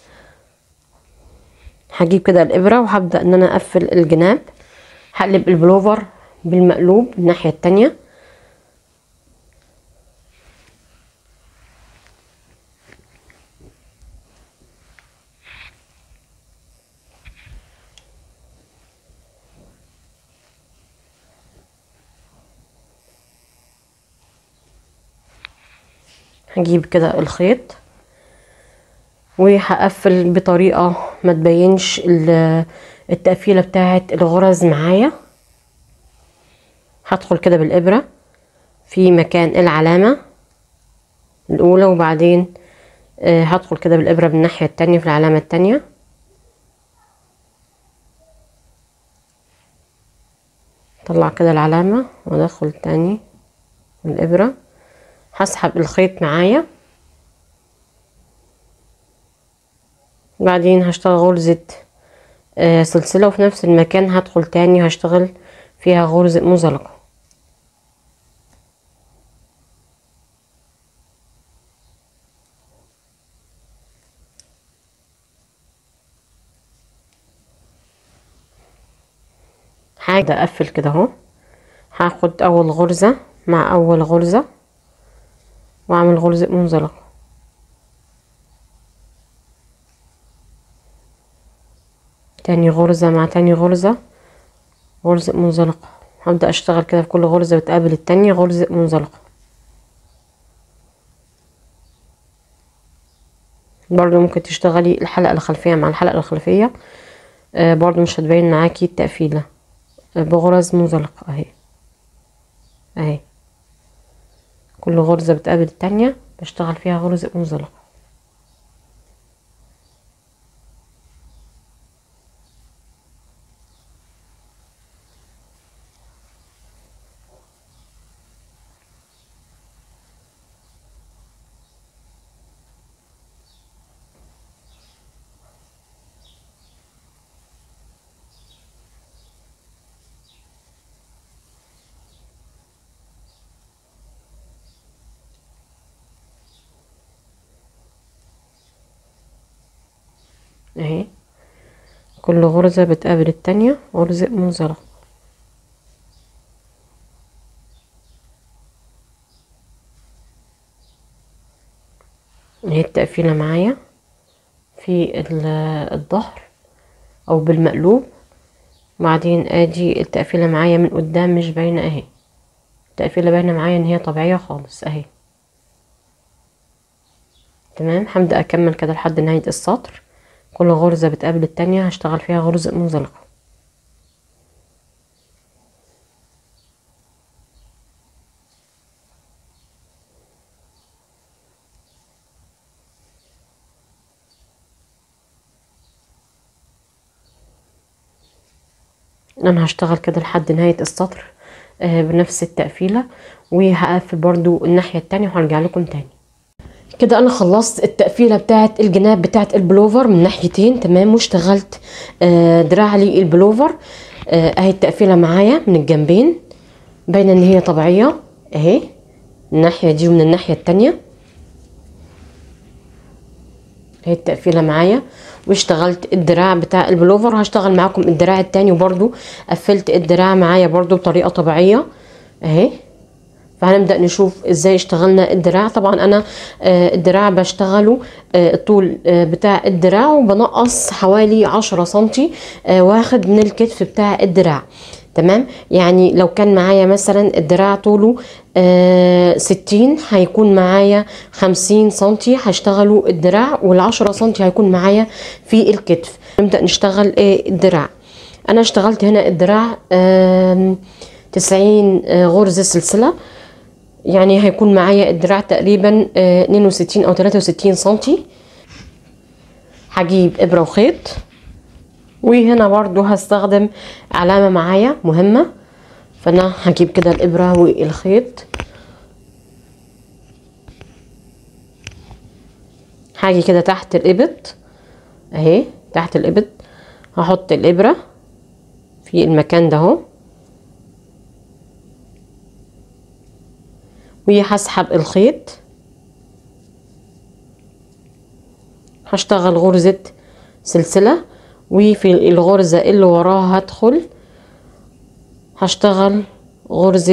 هجيب كده الابره وهبدا ان انا اقفل الجناب هقلب البلوفر بالمقلوب الناحيه التانية هجيب كده الخيط وهقفل بطريقة ما تبينش ال- التقفيلة بتاعة الغرز معايا هدخل كده بالإبرة في مكان العلامة الأولى وبعدين آه، هدخل كده بالإبرة بالناحية التانية في العلامة التانية طلع كده العلامة وادخل تاني بالإبرة هسحب الخيط معايا بعدين هشتغل غرزة آه، سلسلة وفي نفس المكان هدخل تاني هشتغل فيها غرزة منزلقة هبدأ اقفل كده اهو هاخد اول غرزة مع اول غرزة واعمل غرزة منزلقة تاني غرزة مع تاني غرزة غرزة منزلقة هبدأ اشتغل كده في كل غرزة بتقابل التانية غرزة منزلقة برضو ممكن تشتغلي الحلقة الخلفية مع الحلقة الخلفية آه برضو مش هتبين معاكي التقفيلة آه بغرز منزلقة اهي اهي كل غرزة بتقابل التانية بشتغل فيها غرزة منزلقة اهي كل غرزة بتقابل التانية غرزة منزلقة اهي التقفيلة معايا في الظهر او بالمقلوب بعدين ادي التقفيلة معايا من قدام مش باينة اهي التقفيلة باينة معايا ان هي طبيعية خالص اهي تمام هبدأ اكمل كده لحد نهاية السطر كل غرزة بتقابل التانية هشتغل فيها غرزة منزلقة انا هشتغل كده لحد نهاية السطر آه بنفس التقفيلة وهقفل برضو الناحية التانية وهرجع لكم تاني كده انا خلصت التقفيله بتاعه الجناب بتاعه البلوفر من ناحيتين تمام واشتغلت آه دراع لي البلوفر آه اهي التقفيله معايا من الجنبين باينه ان هي طبيعيه اهي الناحيه دي ومن الناحيه التانية اهي التقفيله معايا واشتغلت الدراع بتاع البلوفر هشتغل معاكم الدراع التاني وبرده قفلت الدراع معايا برده بطريقه طبيعيه اهي فهنبدا نشوف ازاي اشتغلنا الدراع طبعا انا آه الدراع بشتغله آه الطول آه بتاع الدراع وبنقص حوالي عشرة سنتي واخد من الكتف بتاع الدراع تمام يعني لو كان معايا مثلا الدراع طوله ستين هيكون معايا خمسين سنتي هشتغلوا الدراع والعشرة سنتي هيكون معايا في الكتف نبدا نشتغل الدراع انا اشتغلت هنا الدراع تسعين غرزة سلسلة يعني هيكون معايا الدراع تقريبا اتنين وستين او تلاتة وستين سنتي هجيب ابرة وخيط وهنا برضو هستخدم علامة معايا مهمة فانا هجيب كده الابرة والخيط هاجي كده تحت الابط اهي تحت الابط هحط الابرة في المكان ده اهو وهسحب الخيط هشتغل غرزة سلسلة وفي الغرزة اللي وراها هدخل هشتغل غرزة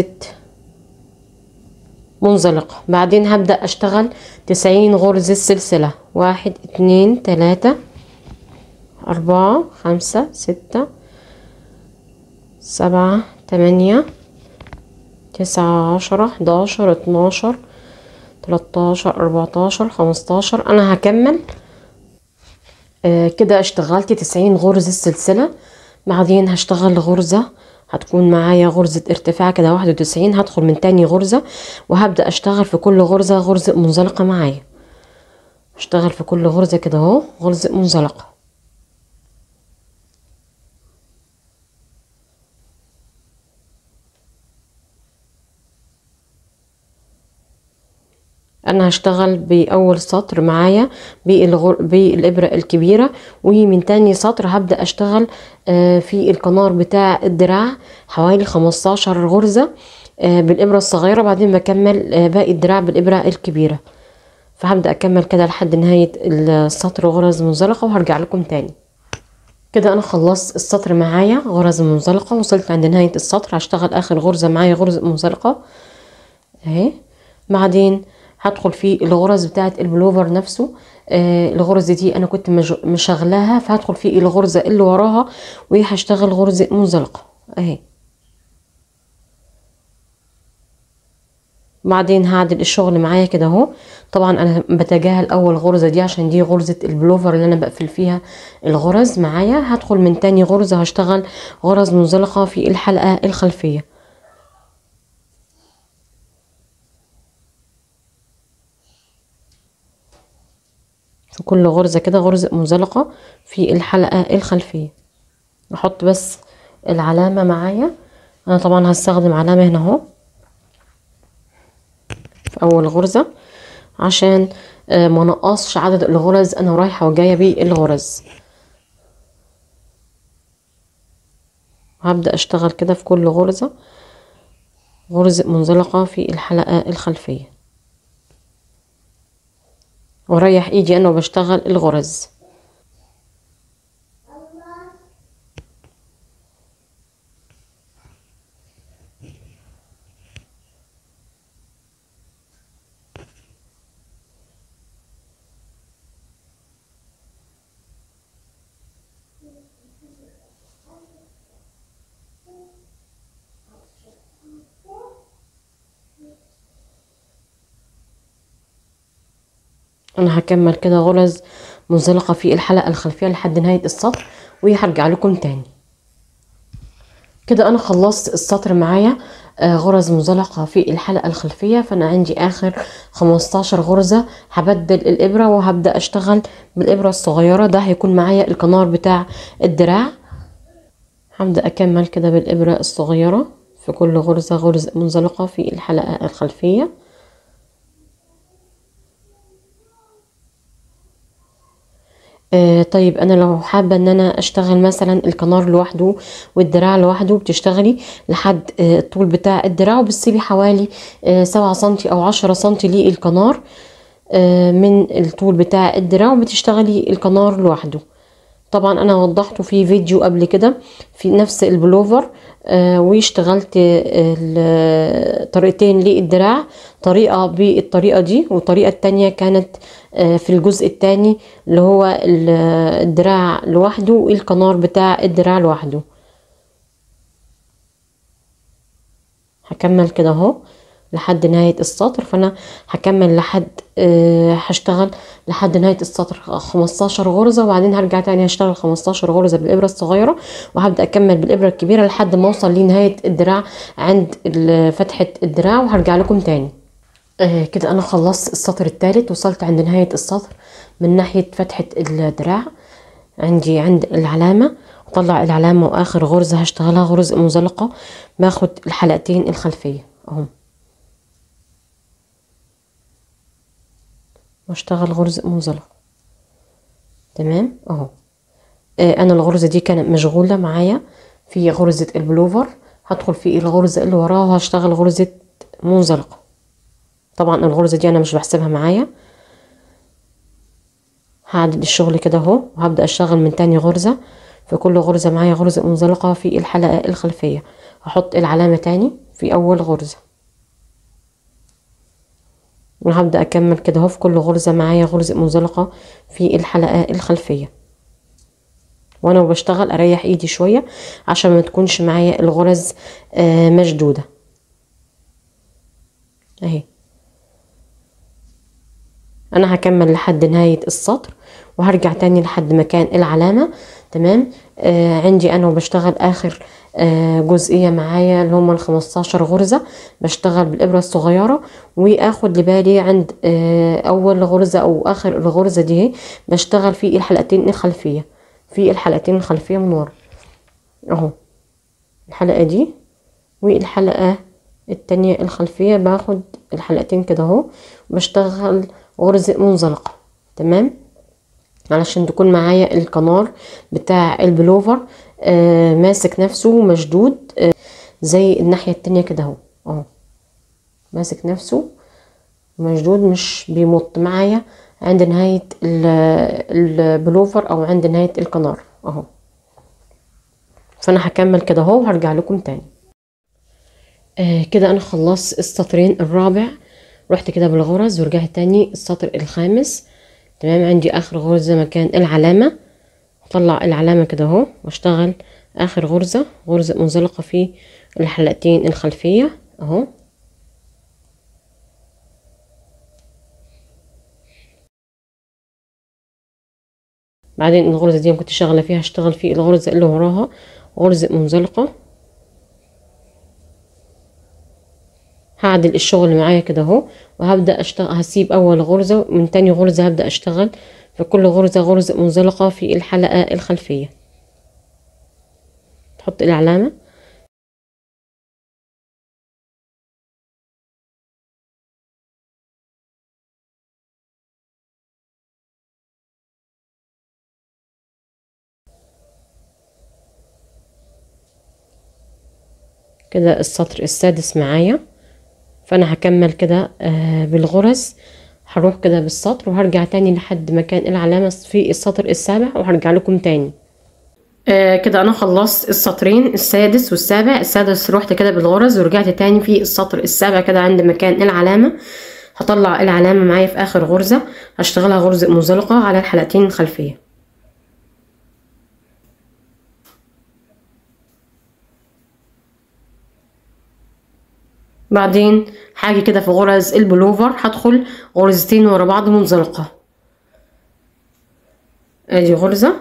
منزلقة بعدين هبدأ اشتغل تسعين غرزة سلسلة واحد اتنين تلاتة اربعة خمسة ستة سبعة تمانية تسعة عشرة حداشر اتناشر تلاتاشر اربعتاشر خمستاشر انا هكمل آه كده اشتغلت تسعين غرزة سلسلة بعدين هشتغل غرزة هتكون معايا غرزة ارتفاع كده واحد وتسعين هدخل من تاني غرزة وهبدأ اشتغل في كل غرزة غرزة منزلقة معايا اشتغل في كل غرزة كده اهو غرزة منزلقة انا هشتغل باول سطر معايا بالغر... بالابره الكبيره ومن تاني سطر هبدا اشتغل في القنار بتاع الدراع حوالي 15 غرزه بالابره الصغيره بعدين بكمل باقي الدراع بالابره الكبيره فهبدا اكمل كده لحد نهايه السطر غرز منزلقه وهرجع لكم تاني كده انا خلصت السطر معايا غرز منزلقه وصلت عند نهايه السطر هشتغل اخر غرزه معايا غرزه منزلقه اهي بعدين هدخل في الغرز بتاعه البلوفر نفسه آه الغرز دي انا كنت مج- مشغلاها فهدخل في الغرزه اللي وراها وهشتغل غرزه منزلقه اهي بعدين هعدل الشغل معايا كده اهو طبعا انا بتجاهل اول غرزه دي عشان دي غرزه البلوفر اللي انا بقفل فيها الغرز معايا هدخل من تاني غرزه هشتغل غرز منزلقه في الحلقه الخلفيه في كل غرزه كده غرزه منزلقه في الحلقه الخلفيه احط بس العلامه معايا انا طبعا هستخدم علامه هنا اهو في اول غرزة عشان آه، ما نقصش عدد الغرز انا رايحة وجاية بالغرز هبدأ اشتغل كده في كل غرزة غرزة منزلقة في الحلقة الخلفية واريح ايدي انا وبشتغل الغرز انا هكمل كده غرز منزلقة في الحلقة الخلفية لحد نهاية السطر وهرجع لكم تاني كده انا خلصت السطر معايا آه، غرز منزلقة في الحلقة الخلفية فانا عندي اخر 15 غرزة هبدل الابرة وهبدأ اشتغل بالابرة الصغيرة ده هيكون معايا الكنار بتاع الدراع هبدأ اكمل كده بالابرة الصغيرة في كل غرزة غرزة منزلقة في الحلقة الخلفية آه طيب انا لو حابه ان انا اشتغل مثلا الكنار لوحده والدراع لوحده بتشتغلي لحد آه الطول بتاع الدراع وبتسيبي حوالي آه سبعة سنتي او عشرة سنتي للكنار آه من الطول بتاع الدراع وبتشتغلي الكنار لوحده طبعا انا وضحته في فيديو قبل كده في نفس البلوفر آه واشتغلت ال- طريقتين للدراع طريقة بالطريقة دي والطريقة التانية كانت آه في الجزء التاني اللي هو ال- الدراع لوحده والكنار بتاع الدراع لوحده هكمل كده اهو لحد نهاية السطر فانا هكمل لحد آه، هشتغل لحد نهاية السطر 15 غرزة وبعدين هرجع تاني هشتغل 15 غرزة بالإبرة الصغيرة وهبدأ أكمل بالإبرة الكبيرة لحد ما أوصل لنهاية الدراع عند ال- فتحة الدراع وهرجع لكم تاني آه كده أنا خلصت السطر الثالث وصلت عند نهاية السطر من ناحية فتحة الدراع عندي عند العلامة اطلع العلامة واخر غرزة هشتغلها غرزة منزلقة باخد الحلقتين الخلفية اهم واشتغل غرزة منزلقة تمام اهو آه انا الغرزة دي كانت مشغولة معايا في غرزة البلوفر هدخل في الغرزة اللي وراها وهشتغل غرزة منزلقة طبعا الغرزة دي انا مش بحسبها معايا هعدل الشغل كده اهو وهبدأ اشتغل من تاني غرزة في كل غرزة معايا غرزة منزلقة في الحلقة الخلفية هحط العلامة تاني في اول غرزة وهبدأ اكمل كده اهو في كل غرزة معايا غرزة منزلقة في الحلقة الخلفية وانا بشتغل اريح ايدي شوية عشان ما تكونش معايا الغرز آه مشدودة اهي انا هكمل لحد نهاية السطر وهرجع تاني لحد مكان العلامة تمام آه عندي انا وبشتغل اخر آه جزئية معايا اللي هما الخمستاشر غرزة بشتغل بالابرة الصغيرة واخد لبالي عند آه اول غرزة او اخر الغرزة دي اهي بشتغل في الحلقتين الخلفية في الحلقتين الخلفية من ورا اهو الحلقة دي والحلقة التانية الخلفية باخد الحلقتين كده اهو بشتغل غرزة منزلقة تمام علشان تكون معايا الكنار بتاع البلوفر آه ماسك نفسه مشدود آه زي الناحية التانية كده اهو اهو ماسك نفسه مشدود مش بيمط معايا عند نهاية البلوفر او عند نهاية الكنار اهو فانا هكمل كده اهو وهرجع لكم تاني آه كده انا خلصت السطرين الرابع رحت كده بالغرز ورجعت تاني السطر الخامس تمام عندي اخر غرزة مكان العلامة اطلع العلامة كده اهو واشتغل اخر غرزة غرزة منزلقة في الحلقتين الخلفية اهو بعدين الغرزة دي كنت شغالة فيها هشتغل في الغرزة اللي وراها غرزة منزلقة هعدل الشغل معايا كده اهو وهبدأ اشتغل هسيب اول غرزة من تاني غرزة هبدأ اشتغل في كل غرزة غرزة منزلقة في الحلقة الخلفية تحط العلامة كده السطر السادس معايا فانا هكمل كده آه بالغرز هروح كده بالسطر وهرجع تاني لحد مكان العلامة في السطر السابع وهرجع لكم تاني آه كده انا خلصت السطرين السادس والسابع السادس روحت كده بالغرز ورجعت تاني في السطر السابع كده عند مكان العلامة هطلع العلامة معايا في اخر غرزة هشتغلها غرزة منزلقة على الحلقتين الخلفية بعدين هاجي كده في غرز البلوفر هدخل غرزتين ورا بعض منزلقة ادي غرزة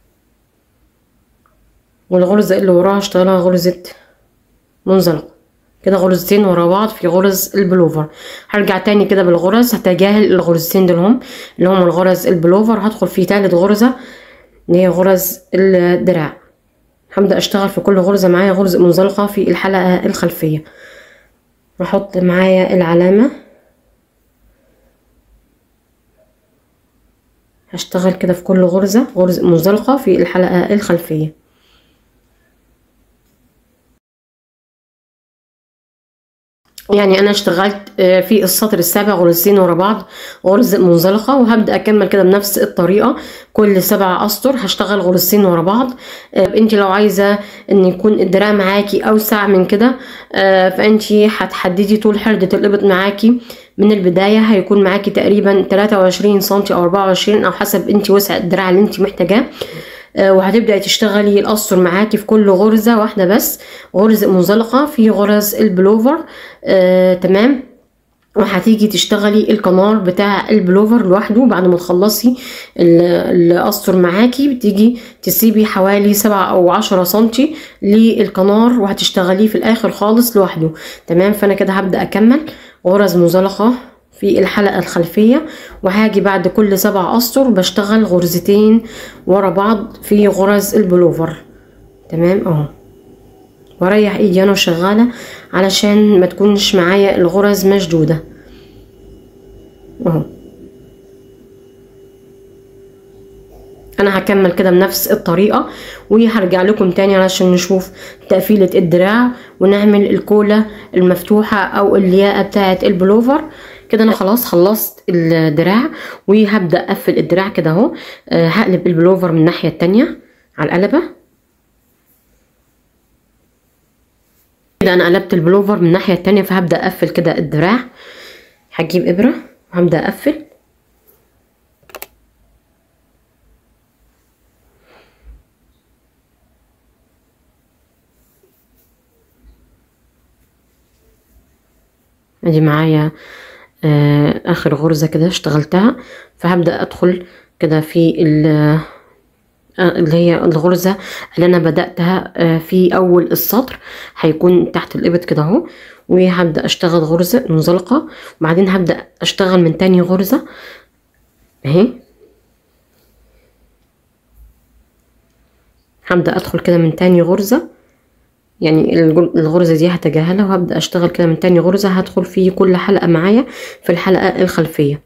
والغرزة اللي وراها هشتغلها غرزة منزلقة كده غرزتين ورا بعض في غرز البلوفر هرجع تاني كده بالغرز هتجاهل الغرزتين دول هم اللي هم الغرز البلوفر هدخل في تالت غرزة اللي هي غرز الدراع هبدأ اشتغل في كل غرزة معايا غرزة منزلقة في الحلقة الخلفية بحط معايا العلامة هشتغل كده في كل غرزة غرزة منزلقة في الحلقة الخلفية يعني انا اشتغلت في السطر السابع غرزتين ورا بعض غرزة منزلقة وهبدأ اكمل كده بنفس الطريقة كل سبع اسطر هشتغل غرزتين ورا بعض انت لو عايزة ان يكون الدراع معاكي اوسع من كده فانت هتحددي طول حردة الابط معاكي من البداية هيكون معاكي تقريبا 23 سنتي او 24 او حسب انت وسع الدراع اللي انت محتاجاه وهتبدأي تشتغلي الأسطر معاكي في كل غرزة واحدة بس غرزة منزلقة في غرز البلوفر آه تمام وهتيجي تشتغلي القنار بتاع البلوفر لوحده بعد ما تخلصي الاسطر معاكي بتيجي تسيبي حوالي سبعة او عشرة سنتي للقنار وهتشتغليه في الاخر خالص لوحده تمام فانا كده هبدأ اكمل غرز منزلقة في الحلقة الخلفية وهاجي بعد كل سبع أسطر بشتغل غرزتين ورا بعض في غرز البلوفر تمام اهو واريح ايدي انا وشغالة علشان ما تكونش معايا الغرز مشدودة اهو انا هكمل كده بنفس الطريقة وهرجع لكم تاني علشان نشوف تقفيلة الدراع ونعمل الكولة المفتوحة او الياقة بتاعة البلوفر كده انا خلاص خلصت الدراع وهبدا اقفل الدراع كده اهو أه هقلب البلوفر من الناحيه التانية على القلبه كده انا قلبت البلوفر من الناحيه التانية فهبدا اقفل كده الدراع هجيب ابره وهبدا اقفل ادي معايا اخر غرزة كده اشتغلتها فهبدأ ادخل كده في اللي هي الغرزة اللي انا بدأتها في اول السطر هيكون تحت الابط كده اهو وهبدأ اشتغل غرزة منزلقة وبعدين هبدأ اشتغل من تاني غرزة اهي هبدأ ادخل كده من تاني غرزة يعني الغرزة دي هتجاهلها وهبدأ اشتغل كده من تاني غرزة هدخل في كل حلقة معايا في الحلقة الخلفية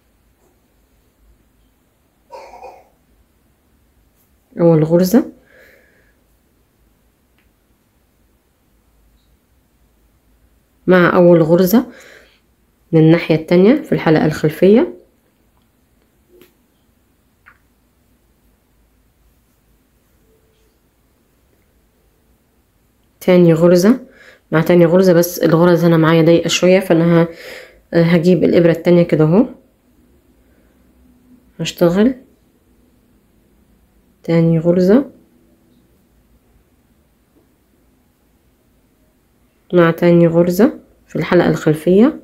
اول غرزة مع اول غرزة من الناحية التانية في الحلقة الخلفية تاني غرزة مع تاني غرزة بس الغرز هنا معايا ضيقة شوية فانا آه، هجيب الإبرة التانية كده اهو هشتغل تاني غرزة مع تاني غرزة في الحلقة الخلفية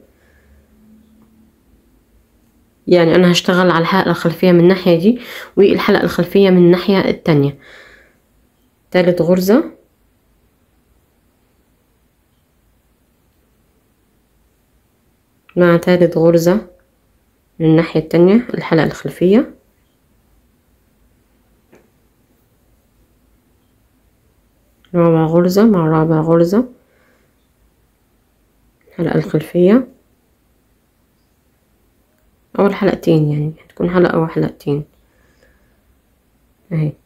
يعني أنا هشتغل على الحلقة الخلفية من الناحية دي والحلقة الخلفية من الناحية التانية تالت غرزة مع تالت غرزة من الناحية التانية الحلقة الخلفية رابع غرزة مع رابع غرزة الحلقة الخلفية أو الحلقتين يعني هتكون حلقة أو حلقتين اهي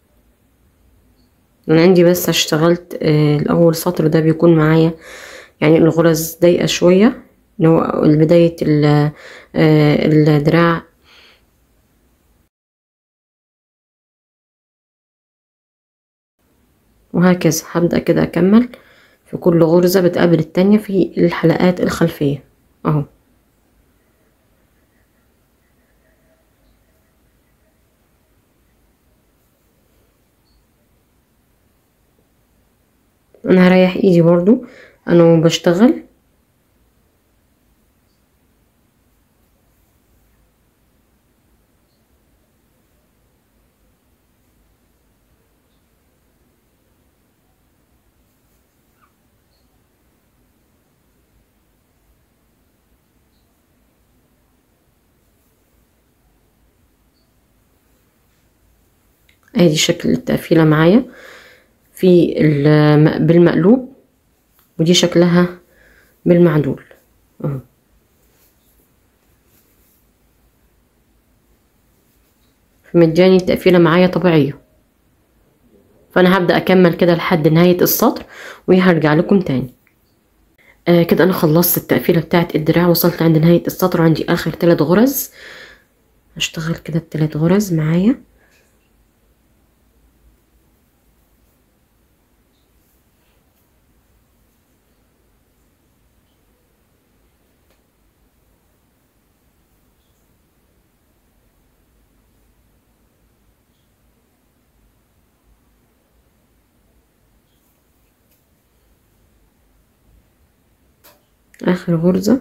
أنا عندي بس اشتغلت آه الأول سطر ده بيكون معايا يعني الغرز ضيقة شوية اللي هو بداية ال- آه الدراع وهكذا هبدأ كده أكمل في كل غرزة بتقابل التانية في الحلقات الخلفية اهو انا هريح ايدي برضو انا بشتغل ادي شكل التقفيلة معايا في الم- بالمقلوب ودي شكلها بالمعدول اهو فمداني التقفيلة معايا طبيعية فانا هبدأ اكمل كده لحد نهاية السطر وهرجع لكم تاني آه كده انا خلصت التقفيلة بتاعت الدراع وصلت عند نهاية السطر عندي اخر ثلاث غرز هشتغل كده الثلاث غرز معايا اخر غرزة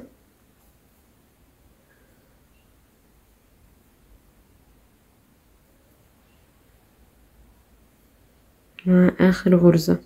مع اخر غرزة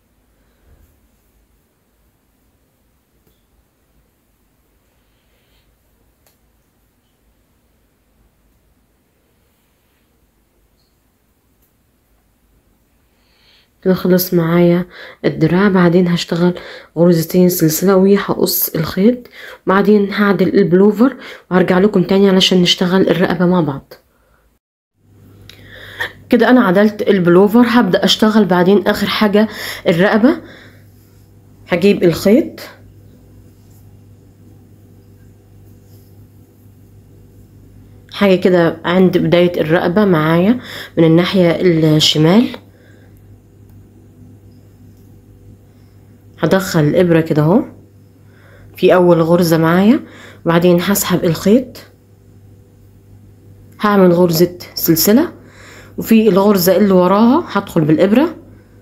كده خلص معايا الدراع بعدين هشتغل غرزتين سلسلة وهقص الخيط بعدين هعدل البلوفر وهرجع لكم تاني علشان نشتغل الرقبة مع بعض كده انا عدلت البلوفر هبدأ اشتغل بعدين اخر حاجة الرقبة هجيب الخيط حاجة كده عند بداية الرقبة معايا من الناحية الشمال هدخل الإبرة كده اهو في أول غرزة معايا وبعدين هسحب الخيط هعمل غرزة سلسلة وفي الغرزة اللي وراها هدخل بالإبرة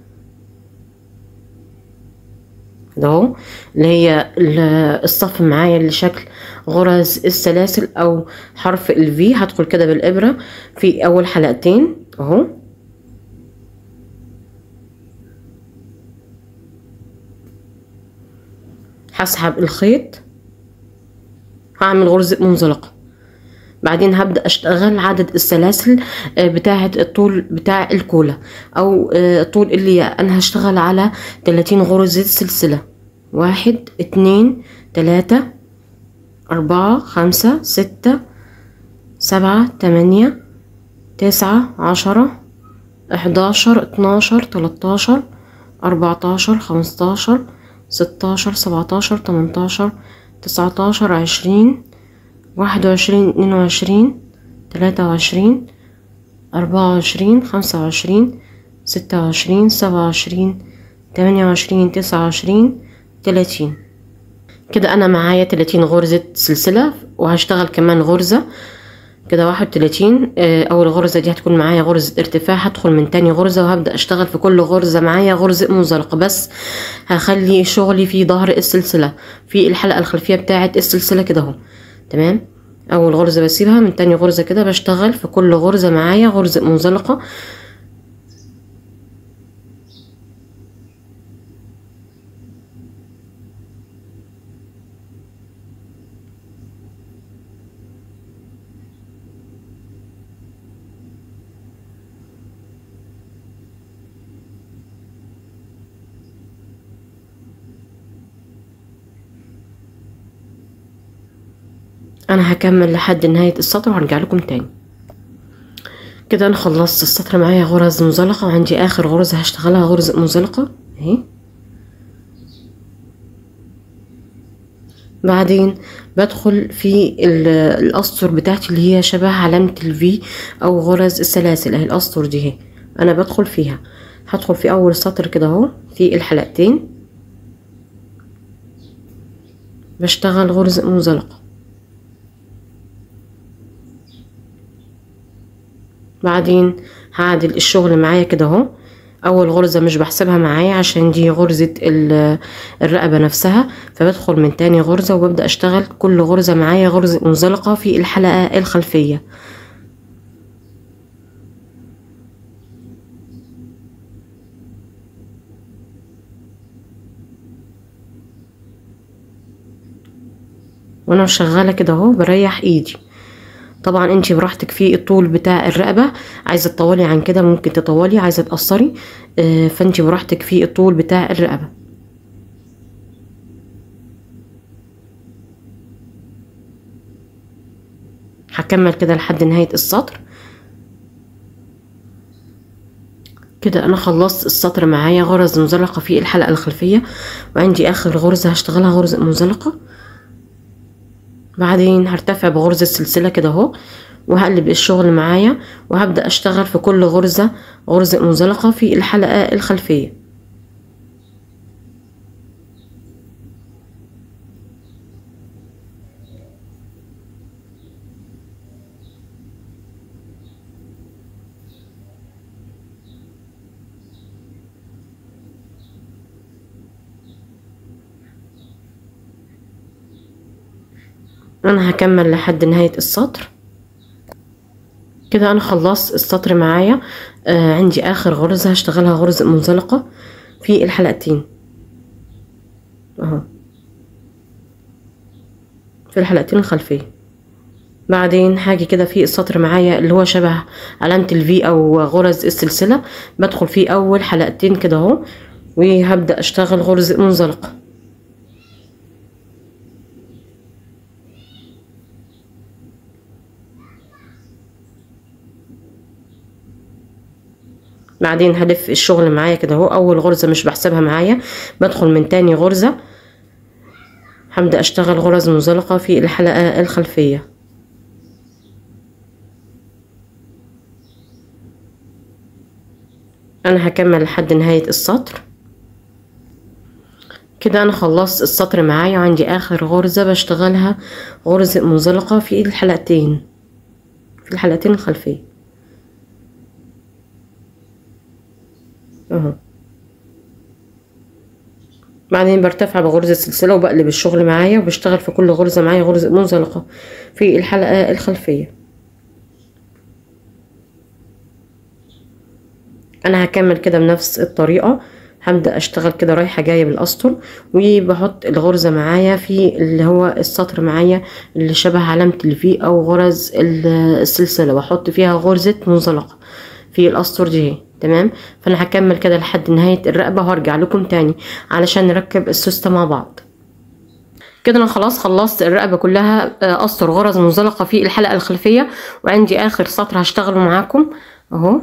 كده اهو اللي هي الصف معايا اللي شكل غرز السلاسل او حرف الفي هدخل كده بالابرة في اول حلقتين اهو هسحب الخيط هعمل غرزة منزلقة بعدين هبدأ أشتغل عدد السلاسل بتاعة الطول بتاع الكولا أو الطول اللي أنا هشتغل على تلاتين غرزة سلسلة واحد اتنين تلاتة أربعة خمسة ستة سبعة تمانية تسعة عشرة احداشر اتناشر تلاتاشر أربعتاشر خمستاشر ستاشر سبعتاشر تمنتاشر تسعتاشر عشرين واحد وعشرين اتنين وعشرين تلاتة وعشرين أربعة وعشرين خمسة وعشرين ستة وعشرين سبعة وعشرين تمانية وعشرين تسعة وعشرين تلاتين كده انا معايا 30 غرزة سلسلة وهشتغل كمان غرزة كده واحد وتلاتين اول غرزة دي هتكون معايا غرزة ارتفاع هدخل من تاني غرزة وهبدأ اشتغل في كل غرزة معايا غرزة منزلقة بس هخلي شغلي في ظهر السلسلة في الحلقة الخلفية بتاعة السلسلة كده اهو تمام اول غرزة بسيبها من تاني غرزة كده بشتغل في كل غرزة معايا غرزة منزلقة انا هكمل لحد نهاية السطر وهرجع لكم تاني كده انا خلصت السطر معايا غرز منزلقة وعندي اخر غرزة هشتغلها غرزة منزلقة اهي بعدين بدخل في الاسطر بتاعتي اللي هي شبه علامة الفي او غرز السلاسل اهي الاسطر دي اهي انا بدخل فيها هدخل في اول سطر كده اهو في الحلقتين بشتغل غرزة منزلقة بعدين هعدل الشغل معايا كده اهو اول غرزة مش بحسبها معايا عشان دي غرزة الرقبة نفسها فبدخل من تاني غرزة وببدأ اشتغل كل غرزة معايا غرزة منزلقة في الحلقة الخلفية وانا شغالة كده اهو بريح ايدي طبعا انت براحتك في الطول بتاع الرقبة عايزة تطولي عن كده ممكن تطولي عايزة تقصري اه فانت براحتك في الطول بتاع الرقبة هكمل كده لحد نهاية السطر كده انا خلصت السطر معايا غرز منزلقة في الحلقة الخلفية وعندي اخر غرزة هشتغلها غرزة منزلقة بعدين هرتفع بغرزة سلسلة كده اهو وهقلب الشغل معايا وهبدأ اشتغل في كل غرزة غرزة منزلقة في الحلقة الخلفية انا هكمل لحد نهاية السطر كده انا خلصت السطر معايا آه عندي اخر غرزة هشتغلها غرزة منزلقة في الحلقتين اهو في الحلقتين الخلفية بعدين هاجي كده في السطر معايا اللي هو شبه علامة الفي او غرز السلسلة بدخل فيه اول حلقتين كده اهو وهبدأ اشتغل غرزة منزلقة بعدين هلف الشغل معايا كده اهو اول غرزة مش بحسبها معايا بدخل من تاني غرزة هبدأ اشتغل غرز منزلقة في الحلقة الخلفية انا هكمل لحد نهاية السطر كده انا خلصت السطر معايا وعندي اخر غرزة بشتغلها غرزة منزلقة في الحلقتين في الحلقتين الخلفية اهو بعدين برتفع بغرزة سلسلة وبقلب الشغل معايا وبشتغل في كل غرزة معايا غرزة منزلقة في الحلقة الخلفية انا هكمل كده بنفس الطريقة هبدأ اشتغل كده رايحة جاية بالاسطر وبحط الغرزة معايا في اللي هو السطر معايا اللي شبه علامة الفي او غرز السلسلة بحط فيها غرزة منزلقة في الاسطر دي تمام فانا هكمل كده لحد نهاية الرقبة وهرجع لكم تاني علشان نركب السوستة مع بعض كده انا خلاص خلصت الرقبة كلها اسطر غرز منزلقة في الحلقة الخلفية وعندي اخر سطر هشتغله معاكم اهو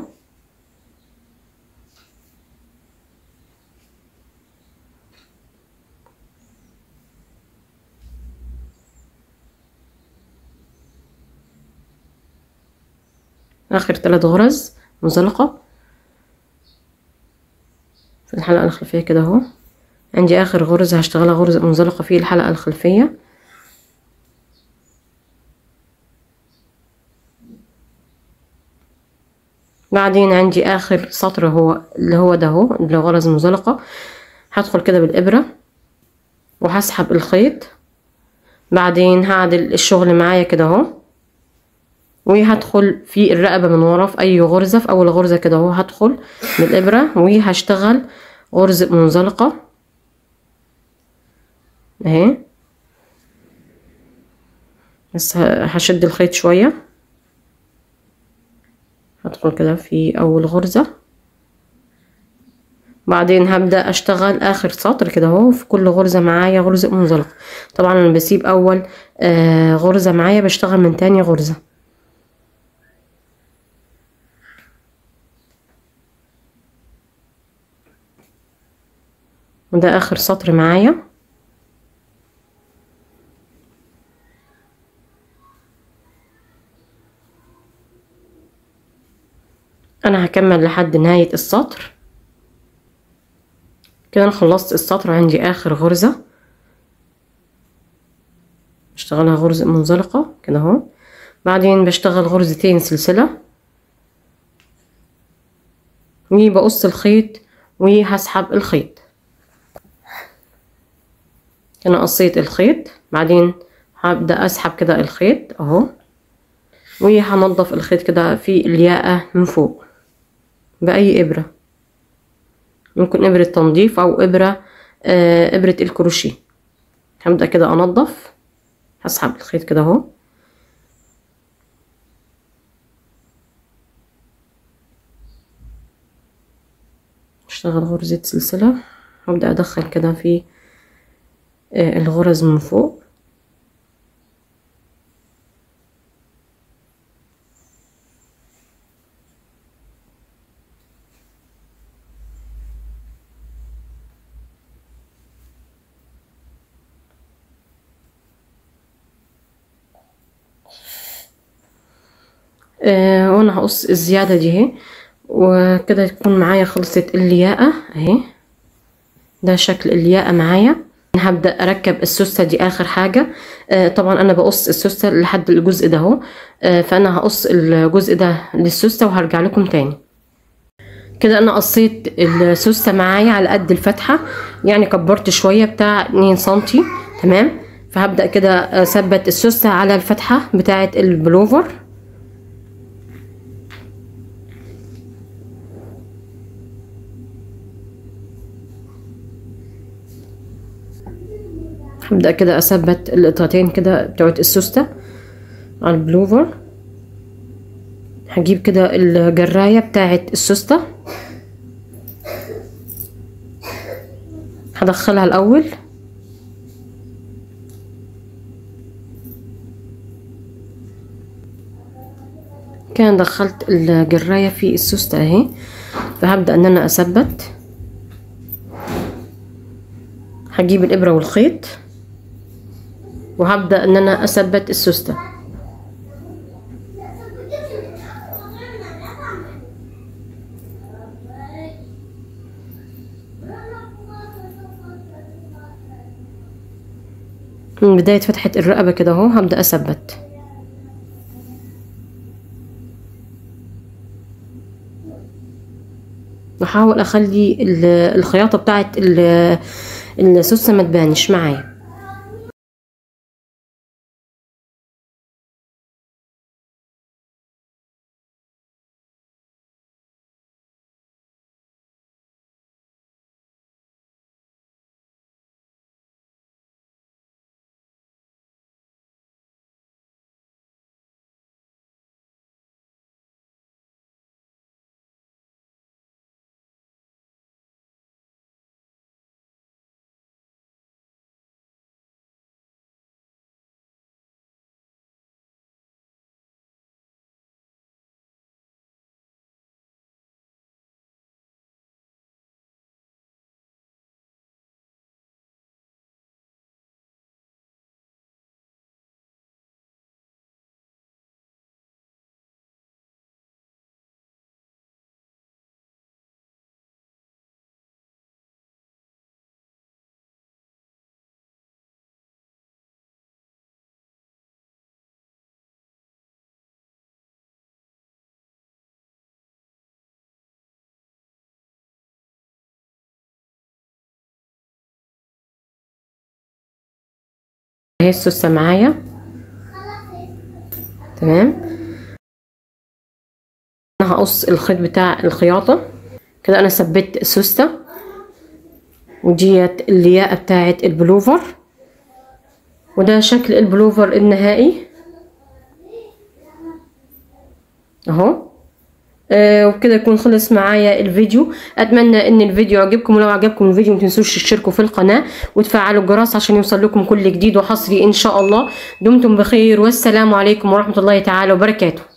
اخر ثلاث غرز منزلقة في الحلقة الخلفية كده اهو عندي اخر غرزة هشتغلها غرزة منزلقة في الحلقة الخلفية بعدين عندي اخر سطر هو اللي هو ده هو اللي هو غرز منزلقة هدخل كده بالابرة وهسحب الخيط بعدين هعدل الشغل معايا كده اهو وهدخل في الرقبة من ورا في اي غرزة في اول غرزة كده اهو هدخل بالابرة وهشتغل غرزة منزلقة اهي بس هشد الخيط شوية هدخل كده في اول غرزة بعدين هبدأ اشتغل اخر سطر كده اهو في كل غرزة معايا غرزة منزلقة طبعا انا بسيب اول آه غرزة معايا بشتغل من تاني غرزة وده اخر سطر معايا انا هكمل لحد نهاية السطر كده انا خلصت السطر عندي اخر غرزة بشتغلها غرزة منزلقة كده اهو بعدين بشتغل غرزتين سلسلة وبقص الخيط وهسحب الخيط انا قصيت الخيط بعدين هبدأ اسحب كده الخيط اهو وهنضف الخيط كده في الياقة من فوق بأي إبرة ممكن إبرة تنظيف أو إبرة آه إبرة الكروشيه هبدأ كده أنضف هسحب الخيط كده أهو اشتغل غرزة سلسلة هبدأ أدخل كده في آه الغرز من فوق آه وانا هقص الزيادة دي اهي وكده تكون معايا خلصت الياقة اهي ده شكل الياقة معايا هبدأ اركب السوستة دي اخر حاجة آه طبعا انا بقص السوستة لحد الجزء ده اهو آه فانا هقص الجزء ده للسوستة وهرجع لكم تاني كده انا قصيت السوستة معايا على قد الفتحة يعني كبرت شوية بتاع اتنين سنتي تمام فهبدأ كده اثبت السوستة على الفتحة بتاعة البلوفر هبدأ كده أثبت القطعتين كده بتوعت السوستة على البلوفر هجيب كده الجراية بتاعت السوستة هدخلها الأول كان دخلت الجراية في السوستة اهي فهبدأ ان انا اثبت هجيب الابرة والخيط وهبدأ ان انا اثبت السوستة من بداية فتحة الرقبة كده اهو هبدأ اثبت بحاول اخلي الخياطة بتاعت السوسة ما تبانش معايا اهي السوسه معايا تمام انا هقص الخيط بتاع الخياطه كده انا ثبت السوسته وديت اللياقه بتاعه البلوفر وده شكل البلوفر النهائي اهو آه وبكده يكون خلص معايا الفيديو اتمنى ان الفيديو عجبكم ولو عجبكم الفيديو متنسوش تشتركوا في القناه وتفعلوا الجرس عشان يوصل لكم كل جديد وحصري ان شاء الله دمتم بخير والسلام عليكم ورحمه الله تعالى وبركاته